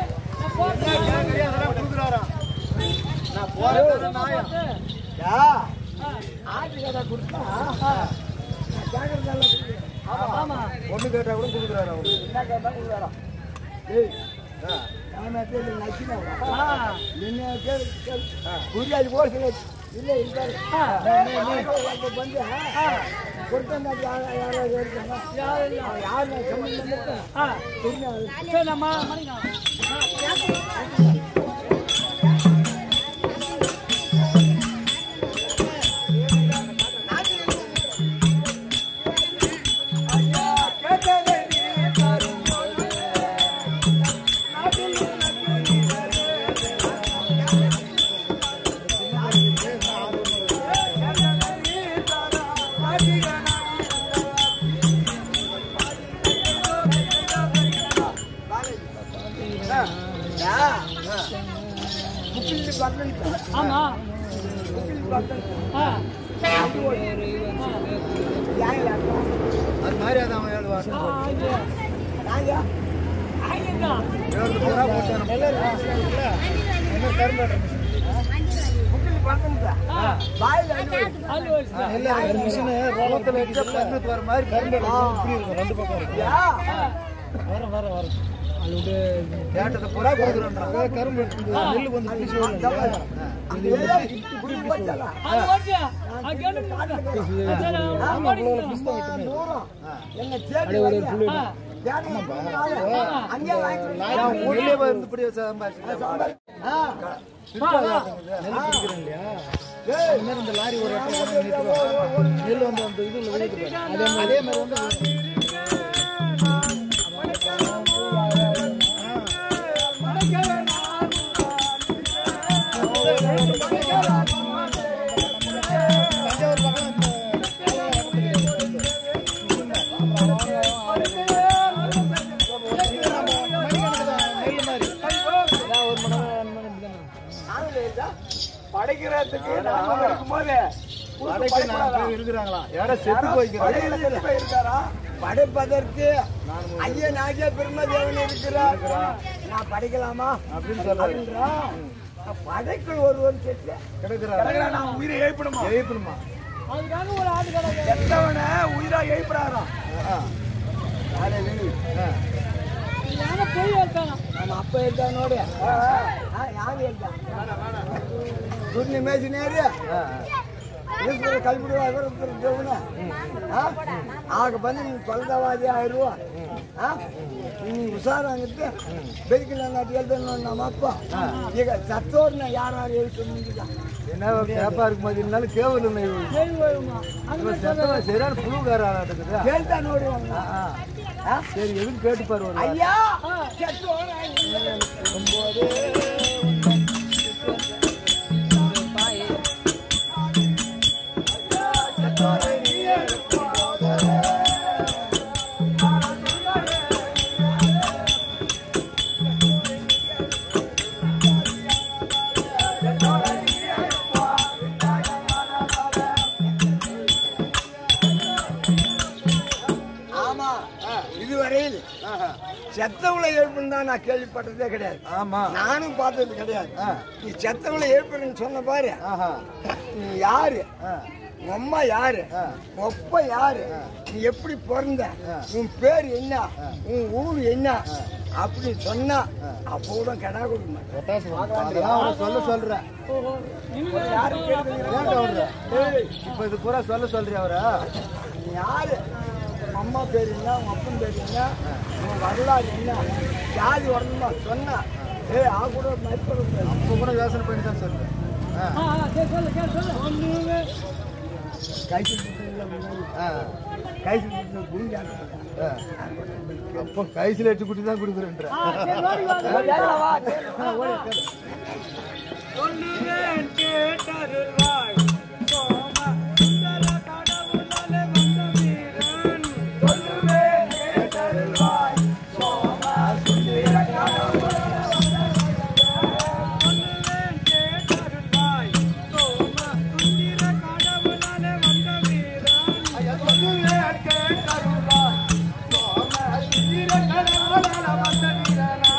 நான் போறது நாயம் யா, ஆட்டு கதை கொடுத்தா நான் கேக்குறதெல்லாம் கொடுக்குறேன். ஒண்ணு கேட்டா கூட கொடுக்குறாரு அவரு என்ன கேட்டா கொடுக்குறாராம். ஏய், நாம பேரு நச்சினா. நின்னு கேளு, கேளு. புரியாது போல சொல்லு. இல்ல, இருக்காரு. அப்ப வந்து, கொடுத்தா யாரா- யாராவது இருக்காங்க? அவன் யாரு நான் சொன்னது மட்டும் தெரியாது. சரி நம்ம மணிங்க யா, ஆமா ஆ அது மாதிரி அது அவன் ஏழு வருஷம் ஆ, இது. ஆயிரம் ஏழு பூரா போட்டான் என்ன கரும்பு அது ஒரு சில. இல்ல ஒரு மிஷின் ரோலத்துல வச்சா பர்மத் வர மாதிரி கரும்பு இப்படி இருக்கும் ரெண்டு பக்கம் இருக்கும் வர வர வர அது விட்டு கேட்டதை பூரா கொடுக்குறோன்றான் அதாவது கரும்பு இந்த நெல்லு கொஞ்சம் பிடிச்சி வரும் இல்லையா? இது இப்படி பிடிச்சி வரும் அது ஓகே. அது கேட்டு முடியுதா? அது சரி, ஆமா இவ்வளோ பிடிச்சி தான் வைக்கணும் என்ன தேடி அப்படியே ஒரு ஒரு புள்ளி ஆ. தேடி அங்கே வாங்கி அவன் ஊர்லயே போய் இருந்து இப்படியே சம்பாதிச்சுக்கலாம் நெல் பிடிக்கிறேன் இல்லையா அது மாதிரி இந்த லாரி ஒரு இடத்துல கொண்டு வந்து நிறுத்துவாங்க. நெல் வந்து அந்த இதுல விழுது அதே மாதிரி அதே மாதிரி வந்து தஞ்சாவூர் பக்கம் இந்த நெல் மாதிரி அதான் ஒரு மணி நேரம் ரெண்டு மணி நேரம் இப்படிதான் படைக்கிறதுக்கு நாம இருக்கும்போது வடைக்கு நான் போய் இருக்கிறாங்களா யாரோ செத்து போய்க்கிறாங்க இருக்காரா படைப்பதற்கு ஐயன் ஆகிய பிரம்மதேவன் இருக்கிறார் நான் படைக்கலாமா அப்படின்னு சொல்றாரு அப்படின்றா படைக்குள் ஒருவன் செத்து கிடக்குறாரு நான் உயிரை எழுப்பிடுமா எழுப்பணுமா அதுக்காக ஒரு ஆடு கடை செத்தவனை உயிரா எழுப்புறாராம் யானை போய் வைப்பாங்க நம்ம அப்ப இருந்தா நோடு யாரு இருந்தா துண்ணி மேய்ச்சினேரு இருக்கிற கல்விடுவா இருக்கிற தேவன ಆಗ ಬಂದು ನೀನು ಕೊಲದವಾದಿ ಆಯಿರುವ ನೀನು ಹುಷಾರಾಗುತ್ತೆ ಬೆಳಕಿನ ನಾನು ಹೇಳ್ದೆ ನೋಡಿ ನಮ್ಮ ಅಪ್ಪ ಈಗ ಸತ್ತೋರ್ನ ಯಾರು ಹೇಳ್ತು ಮುಂದಿದ என்ன கேப்பா இருக்கும் போது இருந்தாலும் கேவல் இல்லை இவன். கேள்வி வருமா இவன் செத்தவன் சரியான புழுகாரா இருக்குது ಹೇಳ್ತಾ ನೋಡಿ ಅವ್ನ. ಆ? சரி எதுவும் கேட்டுப்பாரு ஒரு வாரம். ಅಯ್ಯ ಸತ್ತೋರ ஆமா இதுவரையில் செத்தவங்களை எழுப்புன்னு தான் நான் கேள்விப்பட்டதே கிடையாது ஆமா நானும் பார்த்தது கிடையாது நீ செத்தவங்களை எழுப்புறேன்னு சொன்ன பாரு ஆஹா நீ யாரு ஆ. உன் அம்மா யாரு ஆ. உன் அப்பா யாரு நீ எப்படி பிறந்த உன் பேர் என்ன உன் ஊர் என்ன அப்படி சொன்னா அப்போ கூட கடா கொடுக்க ஒத்தாசம் அதெல்லாம் அவரை சொல்ல சொல்றேன் ஓஹோ நீங்க ஏன் கவர்ற இப்ப இது பூரா சொல்ல சொல்றியா அவரை நீ யாரு உன் அம்மா பேர் என்ன உன் அப்பன் பேர் என்ன உன் வரலாறு என்ன ஜாதி வரணுமா சொன்னா ஏய் ஆ கூட மதிப்பிட இப்ப கூட யோசனை பண்ணி தான் சொல்றேன் ஆ, ஆ ஆ, சரி சொல்லு சரி சொல்லு ஒண்ணுமே கைசி ஆ, கைசி குடிஞ்சாங்க ஆ. அப்போ கைசில எடுத்து குட்டி தான் கொடுக்குறேன்ற ஆ சரி ஓடி வாங்க சொல்லுவேன் கேட்டருள்வாய் சோம சுந்தர கடவுளாலே வந்த வீரன் சொல்லுவேன் கேட்டருள்வாய் சோம சுந்தர கடவுளாலே சொல்லுவேன் கேட்டருள்வாய் சோம சுந்தர கடவுளாலே வந்த வீரன் சொல்லுவேன் கேட்டருள்வாய் சோம சுந்தர கடவுளாலே வந்த வீரனா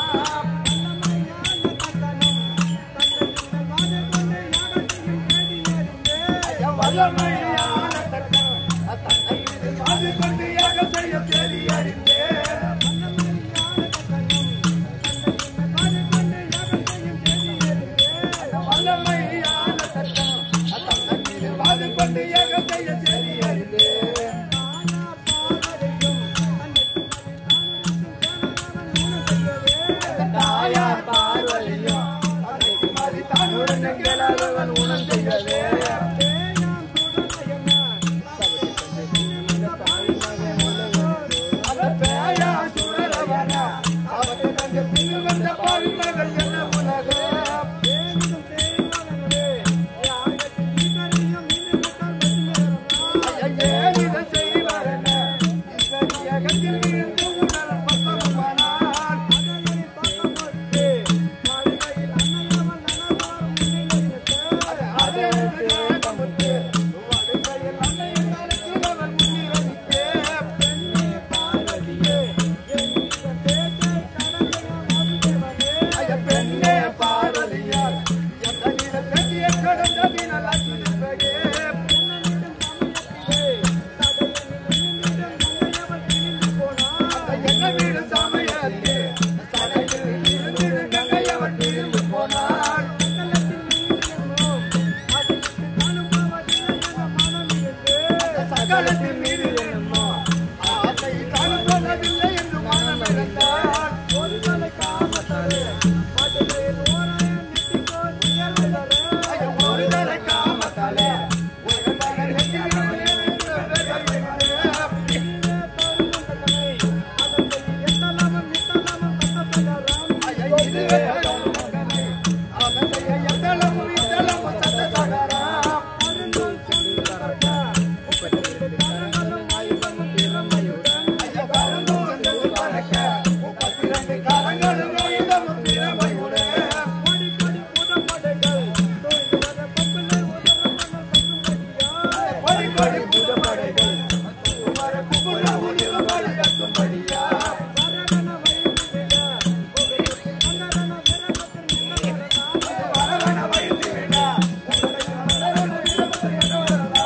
களத்தின் மீது என்னமோ ஆசை தான் சொல்லவில்லை என்று மனம் இருந்தால் ஒரு தலை காமத்தலே மதுரையில் ஓராயம் நித்திக்கோ திகழ்வதரே ஐயோ, ஒரு தலை காமத்தலே ஒரு தலை நெற்றியில் என்று வேதனைகளே. நீவே தரும் தன்னை, அதன் எத்தலமும் இத்தலமும் தத்தசகரம். ஐயோ, இதுவே தரும் தன்னை, அதன் எத்தலமும் இத்தலமும் தத்தசகரம். அருந்தோல் செல்வதற்கா, முப்பத்தெட்டு கரங்களும் ஆயுதமும் திறமையுடன். ஐயா, கரந்தோல் செல்வதற்கா, முப்பத்திரண்டு கரங்களும் ஆயுதமும் திறமையுடன். கொடி கொடி புதப்படைகள், தோய்ந்து வர கொப்பிள்ளை உதர மணல் கட்டும்படியா. கொடி கொடி புதப்படைகள், வர குப்புற உதிரமலை கட்டும்படியா. வரகன வைத்திட, புகையுத்தி கண்டரன விரகத்தில் நின்றவரனா. வரகன வைத்திட, கண்டரன விரகத்தில் நின்றவரனா.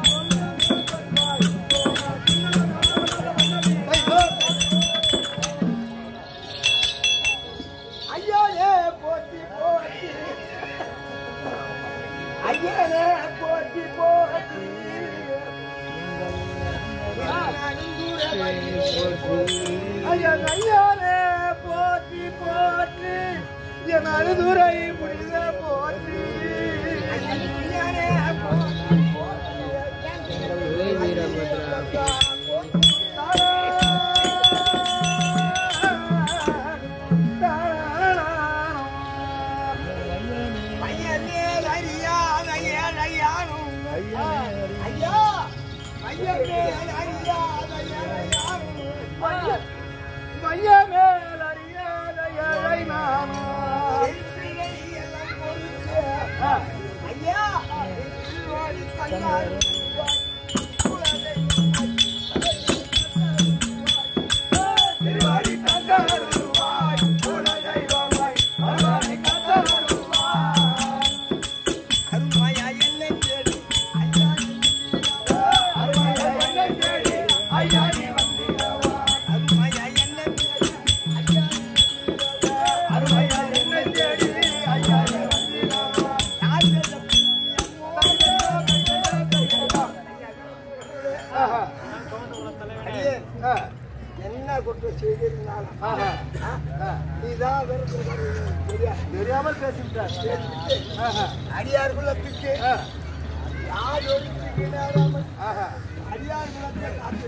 ஐயோலே போட்டி போட்டி ஐயனே போட்டி போட்டி ஐயன் ஐயானே போட்டி போட்டி என் அழுதுரை புனித போட்டி ஐயனே போட்டி பையனே அறியாத ஏழையானும் ஐயா பையனே அறியாத ஏழையானும் பையமேல் அறியாத ஏழை நானும் ஐயா கண்ணாடி திருவாடி தந்தருவாய் குலதெய்வமாய் அருவாடி தந்தருவாய் அருமையா என்னை தேடி ஐயா அருமையா என்னை தேடி ஐயா நீ வந்திடவா அருமையா என்னை தேடி ஐயா அருமையா என்னை தேடி ஐயா நீ வந்திடவா யார் அடியே என்ன குற்றம் செய்திருந்தாலும் நீதான் தெரியாமல் பேசிவிட்டார் அடியார் குலத்துக்கு யார் ஒரு திக்கு நேராமல் அடியார் குலத்தை காத்து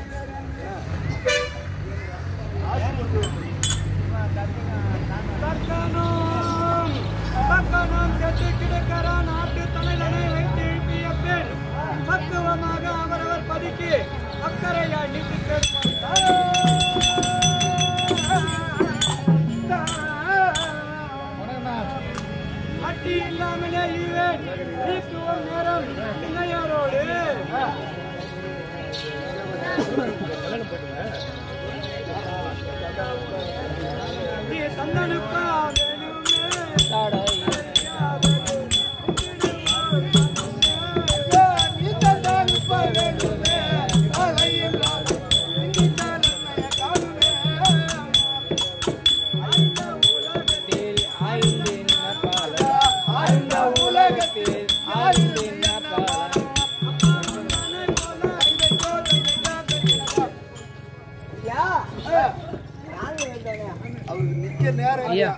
கிடக்கிறான் நாட்டு தலைவனை வைத்து எழுப்பிய பெண் பக்குவமாக அவரவர் பதிக்கு அக்கறையா நீட்டி அட்டி இல்லாமலே இவன் நீக்குவோம் நேரம் இணையாரோடு நீ தந்தனுக்கா வேணுமே நீ தந்தனுக்கா வேணுமே அலையில்லாத நீ தனக்கய காணுமே அந்த உலகத்தில் ஆழ்ந்தின் அவருக்கு நிக்க நேரம் இல்ல.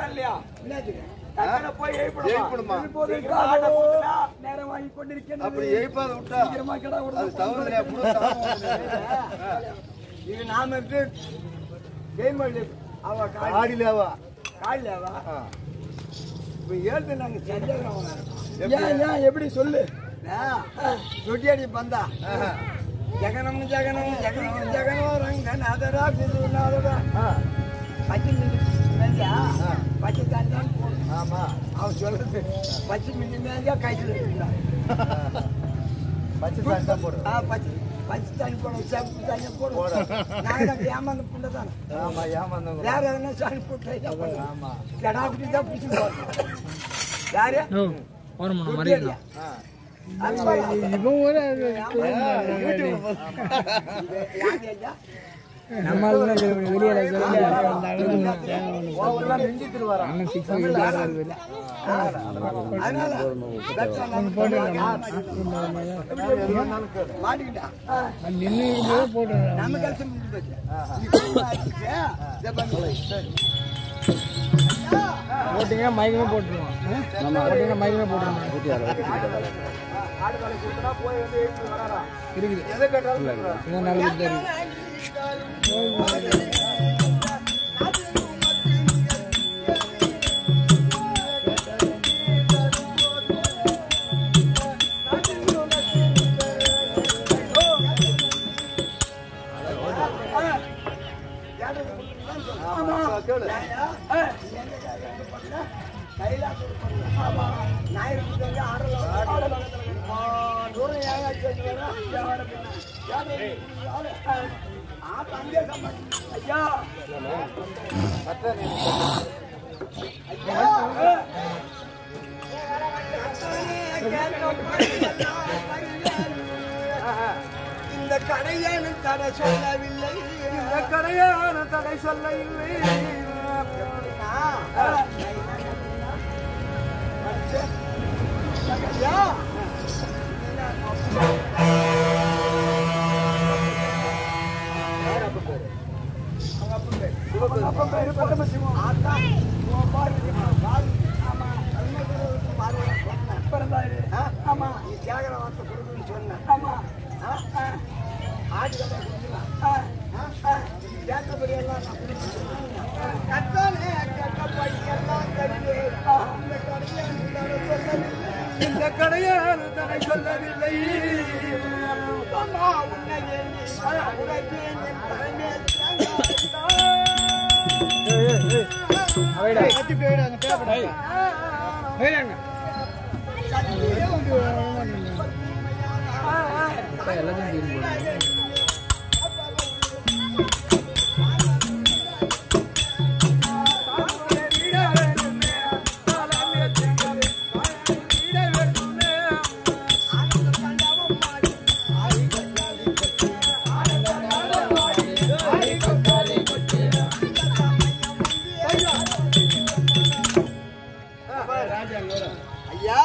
எழுப்பணுமா? அப்படி எழுப்பாத விட்டா அது தவறுதலையா கூட இது நாம இருக்கு ஜெயமொழி அவ ஆடிலேவா காலியாவா ஆ. இப்ப ஏழ்த்து நாங்க செஞ்சவங்க எப்படி? ஏன் ஏன் எப்படி சொல்லு சுட்டியடி பந்தா ஆஹா. ஜெகனம் ஜெகனம் ஜெகனம் ஜெகனம் ரங்கநாதரா பிதுநாதரா பச்சை மில்லி மேஞ்சா பச்சை தண்ணி போடும் ஆமா அவன் சொல்றது பச்சை மில்லி மேஞ்சா கையில் இருந்தா பச்சை சாணி தான் போடுறோம் ஆ பச்சை பச்சை தண்ணி போடும் செப்பு தண்ணி போடும் போடு. நாங்கள் ஏமாந்த புண்டை தானே ஆமா ஏமாந்தவங்க வேற எதனா சாணி போட்டு ஆமா கடா அப்படி தான் பிடிச்சி போடுறோம் யாரு சுட்டியடியா ஆ. அல்வா. இவன் ஒரு யூடியூப்ல யாரு ஐயா? நம்ம ஆளுங்க வெளியே அண்ணன் சிக்ஸ் வெளியே அதனால மாட்டிக்கிட்டா நின்று இருக்கும்போது போட்டுறேன் நம்ம கஷ்டம் முடிஞ்சு போச்சு. நீ சும்மா இருந்துச்சு. இதை பண்ணு. போட்டிங்கன்னா மயக்கமே போட்டுருவோம் போட்டிங்கன்னா மயக்கமே போட்டுருவோம் இருக்குது இன்னும் நல்லது தான் இருக்கு ஐயா இந்த கடையான தடை சொல்லவில்லை இந்த கடையான தடை சொல்லவில்லை ஐயா அப்ப பேரு பட்டமசிவம் ஆத்தா உன் பாரு பாரு ஆமா கல்மகுருவுக்கு பாரு சொன்னேன் பிறந்தாரு ஆமா நீ கேக்குற வார்த்தை கொடுக்குன்னு சொன்னேன் ஆமா ஆட்டு கடை கொடுக்கலாம் கேட்டபடியெல்லாம் நான் கொடுக்குறேன் கத்தானே கேட்ட பையெல்லாம் கருது இந்த கடையை தடை சொல்லவில்லை இந்த கடையை தடை சொல்லவில்லை அம்மா உன்னை எண்ணி உனக்கு என் தலைமையை எல்லாத்தையும் தீர்ந்து போடுவோம் ஐயா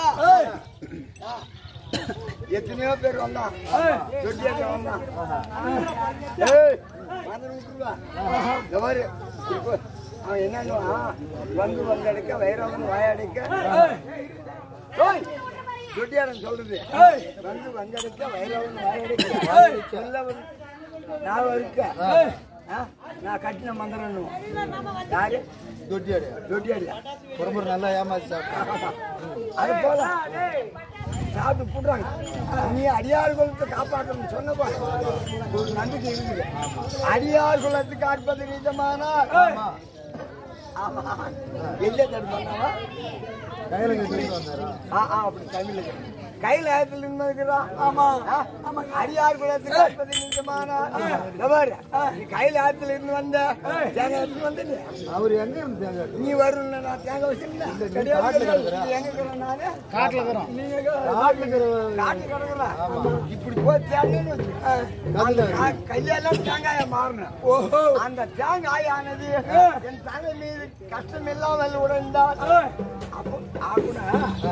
எத்தனையோ பேர் வந்தான் தொட்டியாக்க வந்தான் ஏய், வந்து விட்டுருவா. இந்த பாரு, இப்போ அவன் என்னன்னுவான் வந்து வந்து அடிக்க வைரவன் வாயடிக்க ஓய், தொட்டியாரன் சொல்றது வந்து வந்து அடிக்க வைரவன் வாயடிக்க சொல்லவன் நான் இருக்க ஆ, நான் கட்டின மந்திரம் யாரு தொட்டியாடு தொட்டியாடியா ரொம்ப நல்லா ஏமாத்தி சாப்பிட்டேன் அது போல சாப்பிட்டு போடுறாங்க நீ அடியார் குலத்தை காப்பாற்றணும்னு சொன்னப்பா ஒரு நம்பிக்கை இருக்குது அடியார் குலத்தை காப்பது நிஜமானால் ஆமா எந்த தடுப்பானாவா கையில கட்டிட்டு வந்தாரா ஆ ஆ அப்படி தமிழ்ல சொல்லு. கையில ஆயத்தில் நின்று இருக்கிறான் ஆமா ஆமா அடியார் குலத்தை காப்பது நிஜமானால் இந்த பாரு, நீ கையில ஆயத்தில் இருந்து வந்த தேங்காய் எடுத்துட்டு வந்த நீ அவர் எங்க இருந்து தேங்காய் எடுத்தாரு? நீ வரும்ல நான் தேங்காய் வச்சிருந்தேன் நீ கிடையாது காட்டுல கிடக்குற. நீ எங்க இருக்கிற நானு காட்டில் இருக்கிறோம் நீங்க எங்க- காட்டுல இருக்கிற காட்டு கிடக்குறா? இப்படி போய் தேங்காய்னு வச்சு. அந்த கா- கையெல்லாம் தேங்காய மாறினேன் ஓஹோ அந்த தேங்காய் ஆனது என் தலை மீது கஷ்டம் இல்லாமல் உடைந்தால் அப்போ ஆகுனா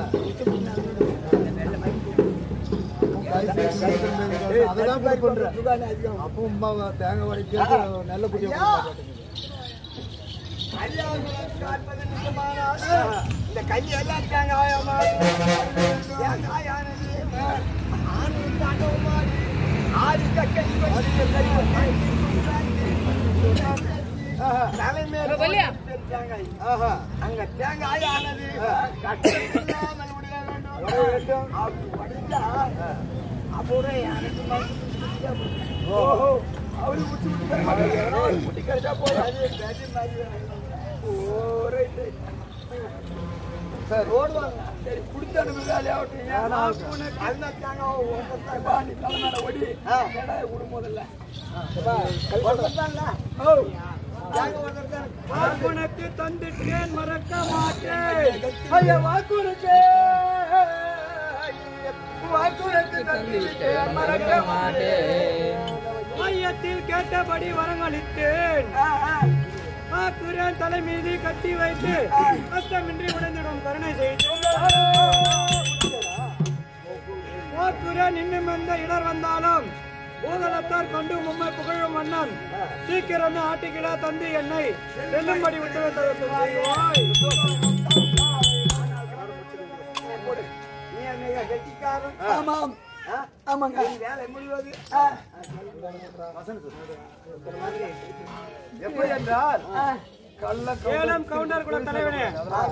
கை சேர்த்து கை சேர்த்து இருக்காரு. அதெல்லாம் போய் பண்றேன் அப்போ உமா தேங்காய் உடைக்கிறது நல்ல குட்டியை இந்த கையெல்லாம் தேங்காய மாறி தேங்காய் ஆனது ஆணு தாண்டவம் மாறி ஆறு கை தலைமையில தேங்காய் ஆஹா அங்க தேங்காய் ஆனது கஷ்டம் இல்லாமல் உடைய வேண்டும் அப்படி உடைஞ்சா அப்போதே எனக்கு மனசு ஓஹோ அவரு முட்டி முட்டி முட்டி கிடைச்சா போதாது பேட்டி மாதிரி ஓ ரைட் சார் ஓடுவாங்க சரி கொடுத்து அனுப்பு வேலையாகட்டும் அதுதான் தேங்காய் ஒன்றரை பாண்டி தலைமையில ஒடி கேடாய விடும் முதல்ல ஓ வாக்குனக்கு தந்துட்டேன் மறக்க மாட்டேன் ஐயா வாக்குனக்கு வாக்குனக்கு தந்துட்டேன் மறக்க மாட்டேன் சமயத்தில் கேட்டபடி வரங்களித்தேன் காக்குறேன் தலை மீது கட்டி வைத்து கஷ்டமின்றி உடைந்திடும் கருணை செய்து போக்குறேன் இன்னும் எந்த இடர் வந்தாலும் பூதலத்தார் கொண்டு உம்மை புகழும் மன்னன் சீக்கிரமே ஆட்டுக்கிடா தந்து என்னை செல்லும்படி உத்தரவு தரத்தும் செய்வாய் நீ என்னைய கெட்டிக்காரன் ஆமாம் ஆமாங்க வேலை முடிவது எப்படி என்றால் கள்ள ஏலம் கவுண்டர் குல தலைவனே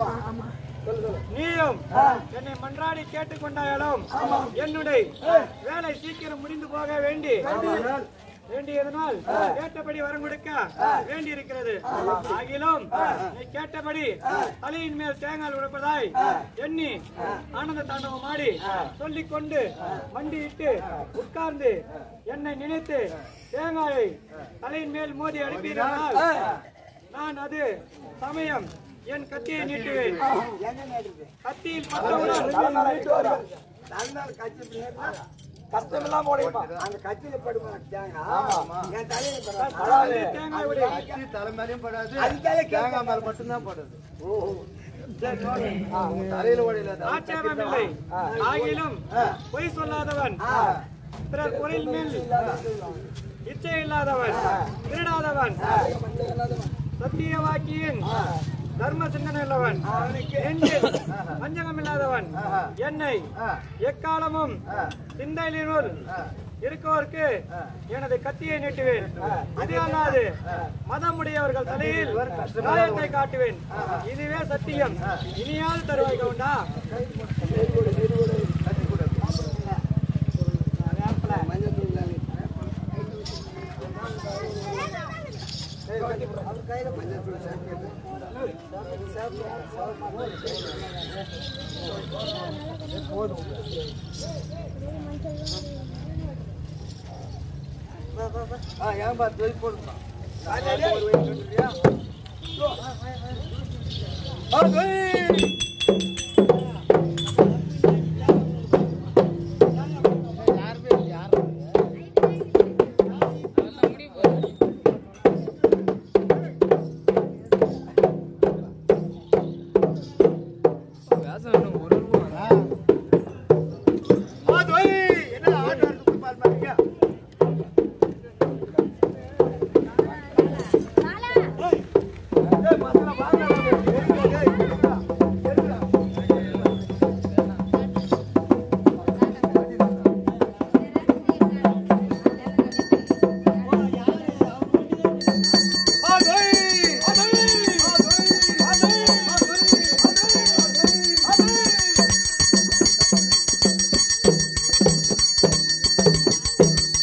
நீயும் என்னை மன்றாடி கேட்டுக்கொண்டாலும் என்னுடைய வேலை சீக்கிரம் முடிந்து போக வேண்டி வேண்டியதனால் கேட்டபடி வரம் கொடுக்க வேண்டி இருக்கிறது ஆகிலும் நீ கேட்டபடி தலையின் மேல் தேங்காய் உடைப்பதாய் எண்ணி ஆனந்த தாண்டவம் ஆடி சொல்லிக் கொண்டு மண்டியிட்டு உட்கார்ந்து என்னை நினைத்து தேங்காயை தலையின் மேல் மோதி அனுப்பினால் நான் அது சமயம் என் கத்தியை நீட்டுவேன் என்ன நேடுது கத்தியில் பட்டவுடன் நல்ல கட்சி கஷ்டமெல்லாம் உடையுமா அந்த கட்சியில படுமா தேங்காய் என் தலையில படாது. அதாவது தேங்காய் உடைய கத்தி தலை மேலயும் படாது அதுக்காக தேங்காய் மேல மட்டும்தான் படுது ஆ, உன் தலையில ஓடையில ஆட்சேபமில்லை ஆகிலும் பொய் சொல்லாதவன் பிறர் குறையில் மேல் இச்சை இல்லாதவன் திருடாதவன் சத்திய வாக்கியின் தர்ம சிந்தனை உள்ளவன் நெஞ்சில் வஞ்சகம் இல்லாதவன் என்னை எக்காலமும் சிந்தையிலிருள் இருக்கோருக்கு எனது கத்தியை நீட்டுவேன் அது அல்லாது மதமுடையவர்கள் தலையில் காயத்தை காட்டுவேன் இதுவே சத்தியம் இனியாவது தருவாய் கவுண்டா ஆ ஏன் பார்த்து வெயிட் போடுமா என்ன ஆட்டோ எடுத்து பாருங்க ஆ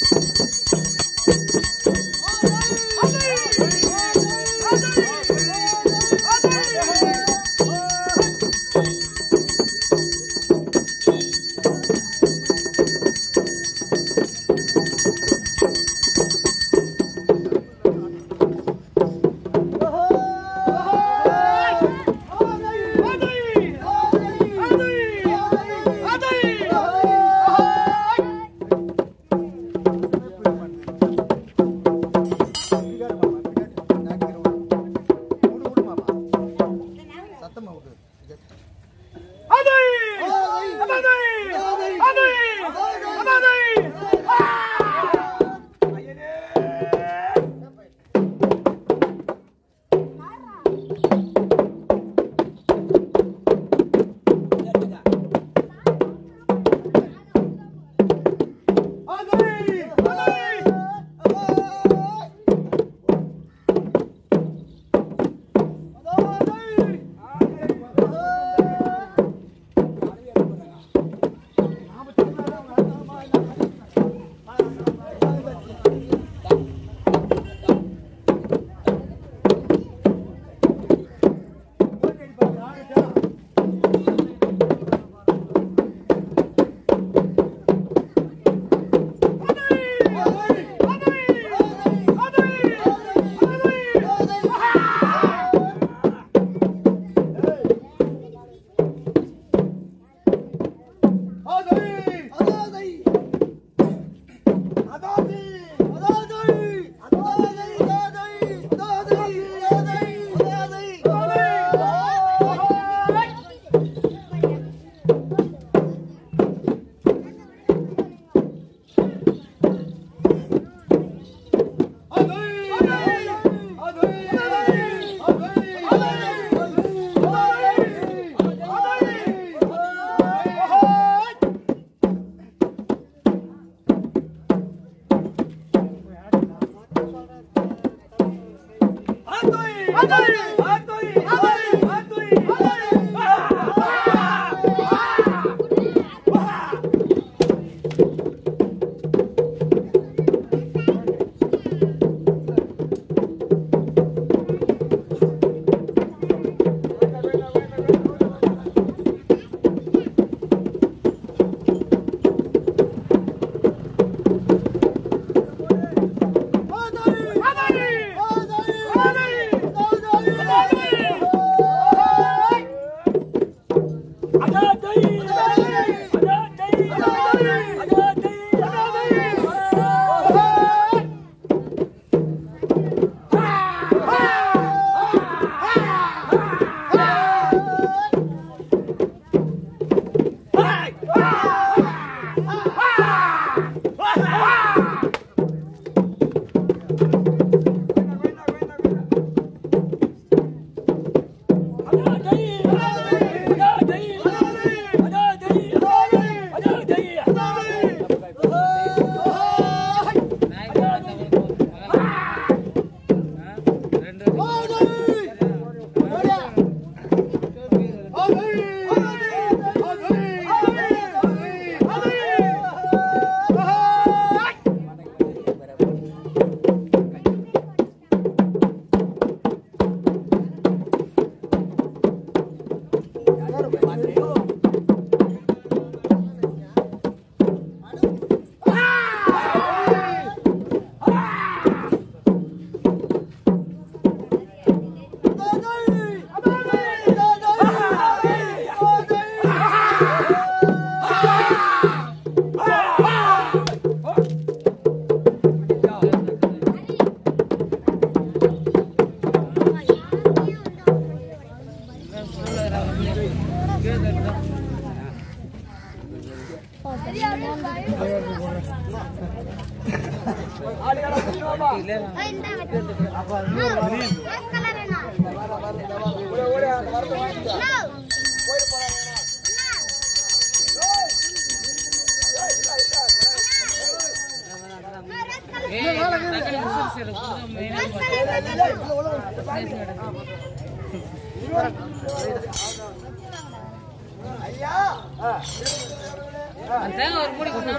தேங்காய் ஒரு மூடி கொண்டா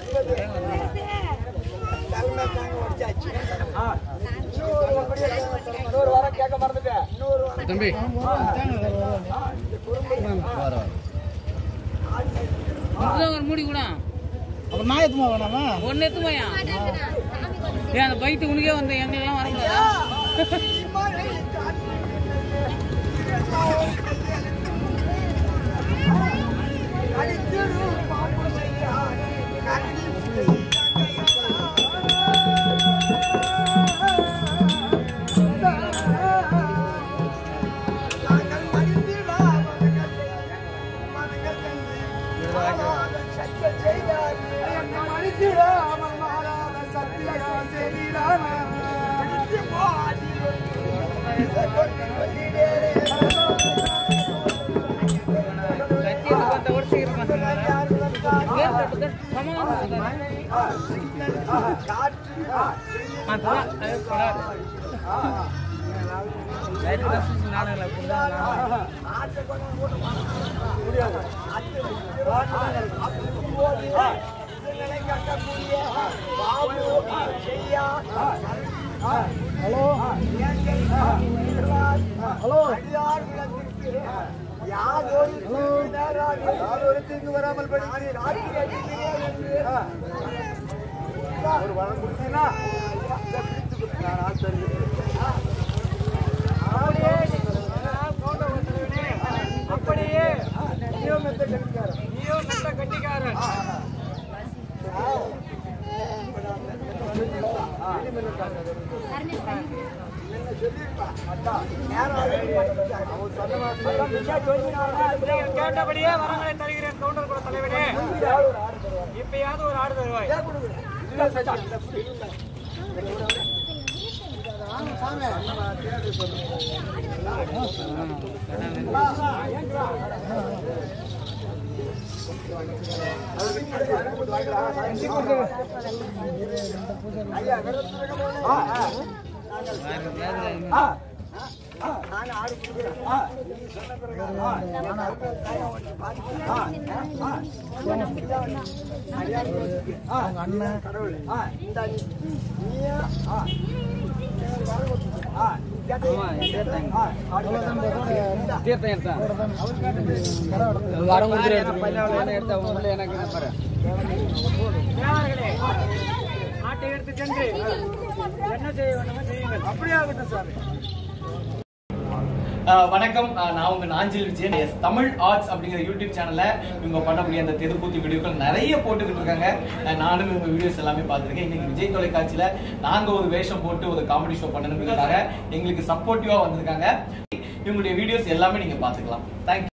தலைமை தாங்க உடைச்சாச்சு. இன்னொரு வாரம் கேட்க மறந்துட்டேன் இன்னொரு வாரம் தம்பி இதுதான் ஒரு மூடி கூட அப்புறம் நான் எத்துமா வேணாமா ஒன்னு எத்துமாயா ஏன் அந்த பைத்து உனக்கே வந்து எங்களுக்கெல்லாம் வரக்கூடாதா கத்தி பத்த வருஷம் ஹலோ ஹலோ யாதொரு வராமல் ஒரு வளம் கொடுத்தீங்கன்னா நான் ஆள் தருகிறேன். அப்படியே நீயோ மெத்த கட்டிக்காரன் நீயோ மெத்த கட்டிக்காரன் கேட்டபடியே வரங்களை தருகிறேன் கவுண்டர் குல தலைவரே இப்பயாவது ஒரு ஆடு தருவாய் நான் ஆடு கொடுக்குறேன் நீ சொன்ன பிறகு ஆ, நான் ஆடு கையை வச்சு பார்த்து, ஆ, ஆ, அடியாள் யோசிக்கு. ஆ, நீதான் கடவுள். ஆ, இந்தா நீ. நீயா? ஆ, எனக்கு வர கொடுத்து. ஆ, நீ கேட்டது. ஆ, ஆடு கேட்டா. இந்தா. வரம் கொடுத்துரு பையனாவில் எடுத்த உங்களை எனக்கு என்ன பாரு ஆட்டை எடுத்து சென்று என்ன செய்ய வேண்டுமோ செய்யுங்கள் அப்படியே ஆகட்டும் சார் ஆஹ் வணக்கம் ஆஹ் நான் உங்க நாஞ்சில் விஜயன் எஸ் தமிழ் ஆர்ட்ஸ் அப்படிங்கிற யூடியூப் சேனல்ல இவங்க பண்ணக்கூடிய அந்த தெருக்கூத்து வீடியோக்கள் நிறைய போட்டுக்கிட்டு இருக்காங்க ஆஹ் நானும் இவங்க வீடியோஸ் எல்லாமே பார்த்திருக்கேன் இன்னைக்கு விஜய் தொலைக்காட்சியில நாங்க ஒரு வேஷம் போட்டு ஒரு காமெடி ஷோ பண்ணணுங்கிறதுக்காக எங்களுக்கு சப்போர்ட்டிவா வந்திருக்காங்க இவங்களுடைய வீடியோஸ் எல்லாமே நீங்க பாத்துக்கலாம் தேங்க்யூ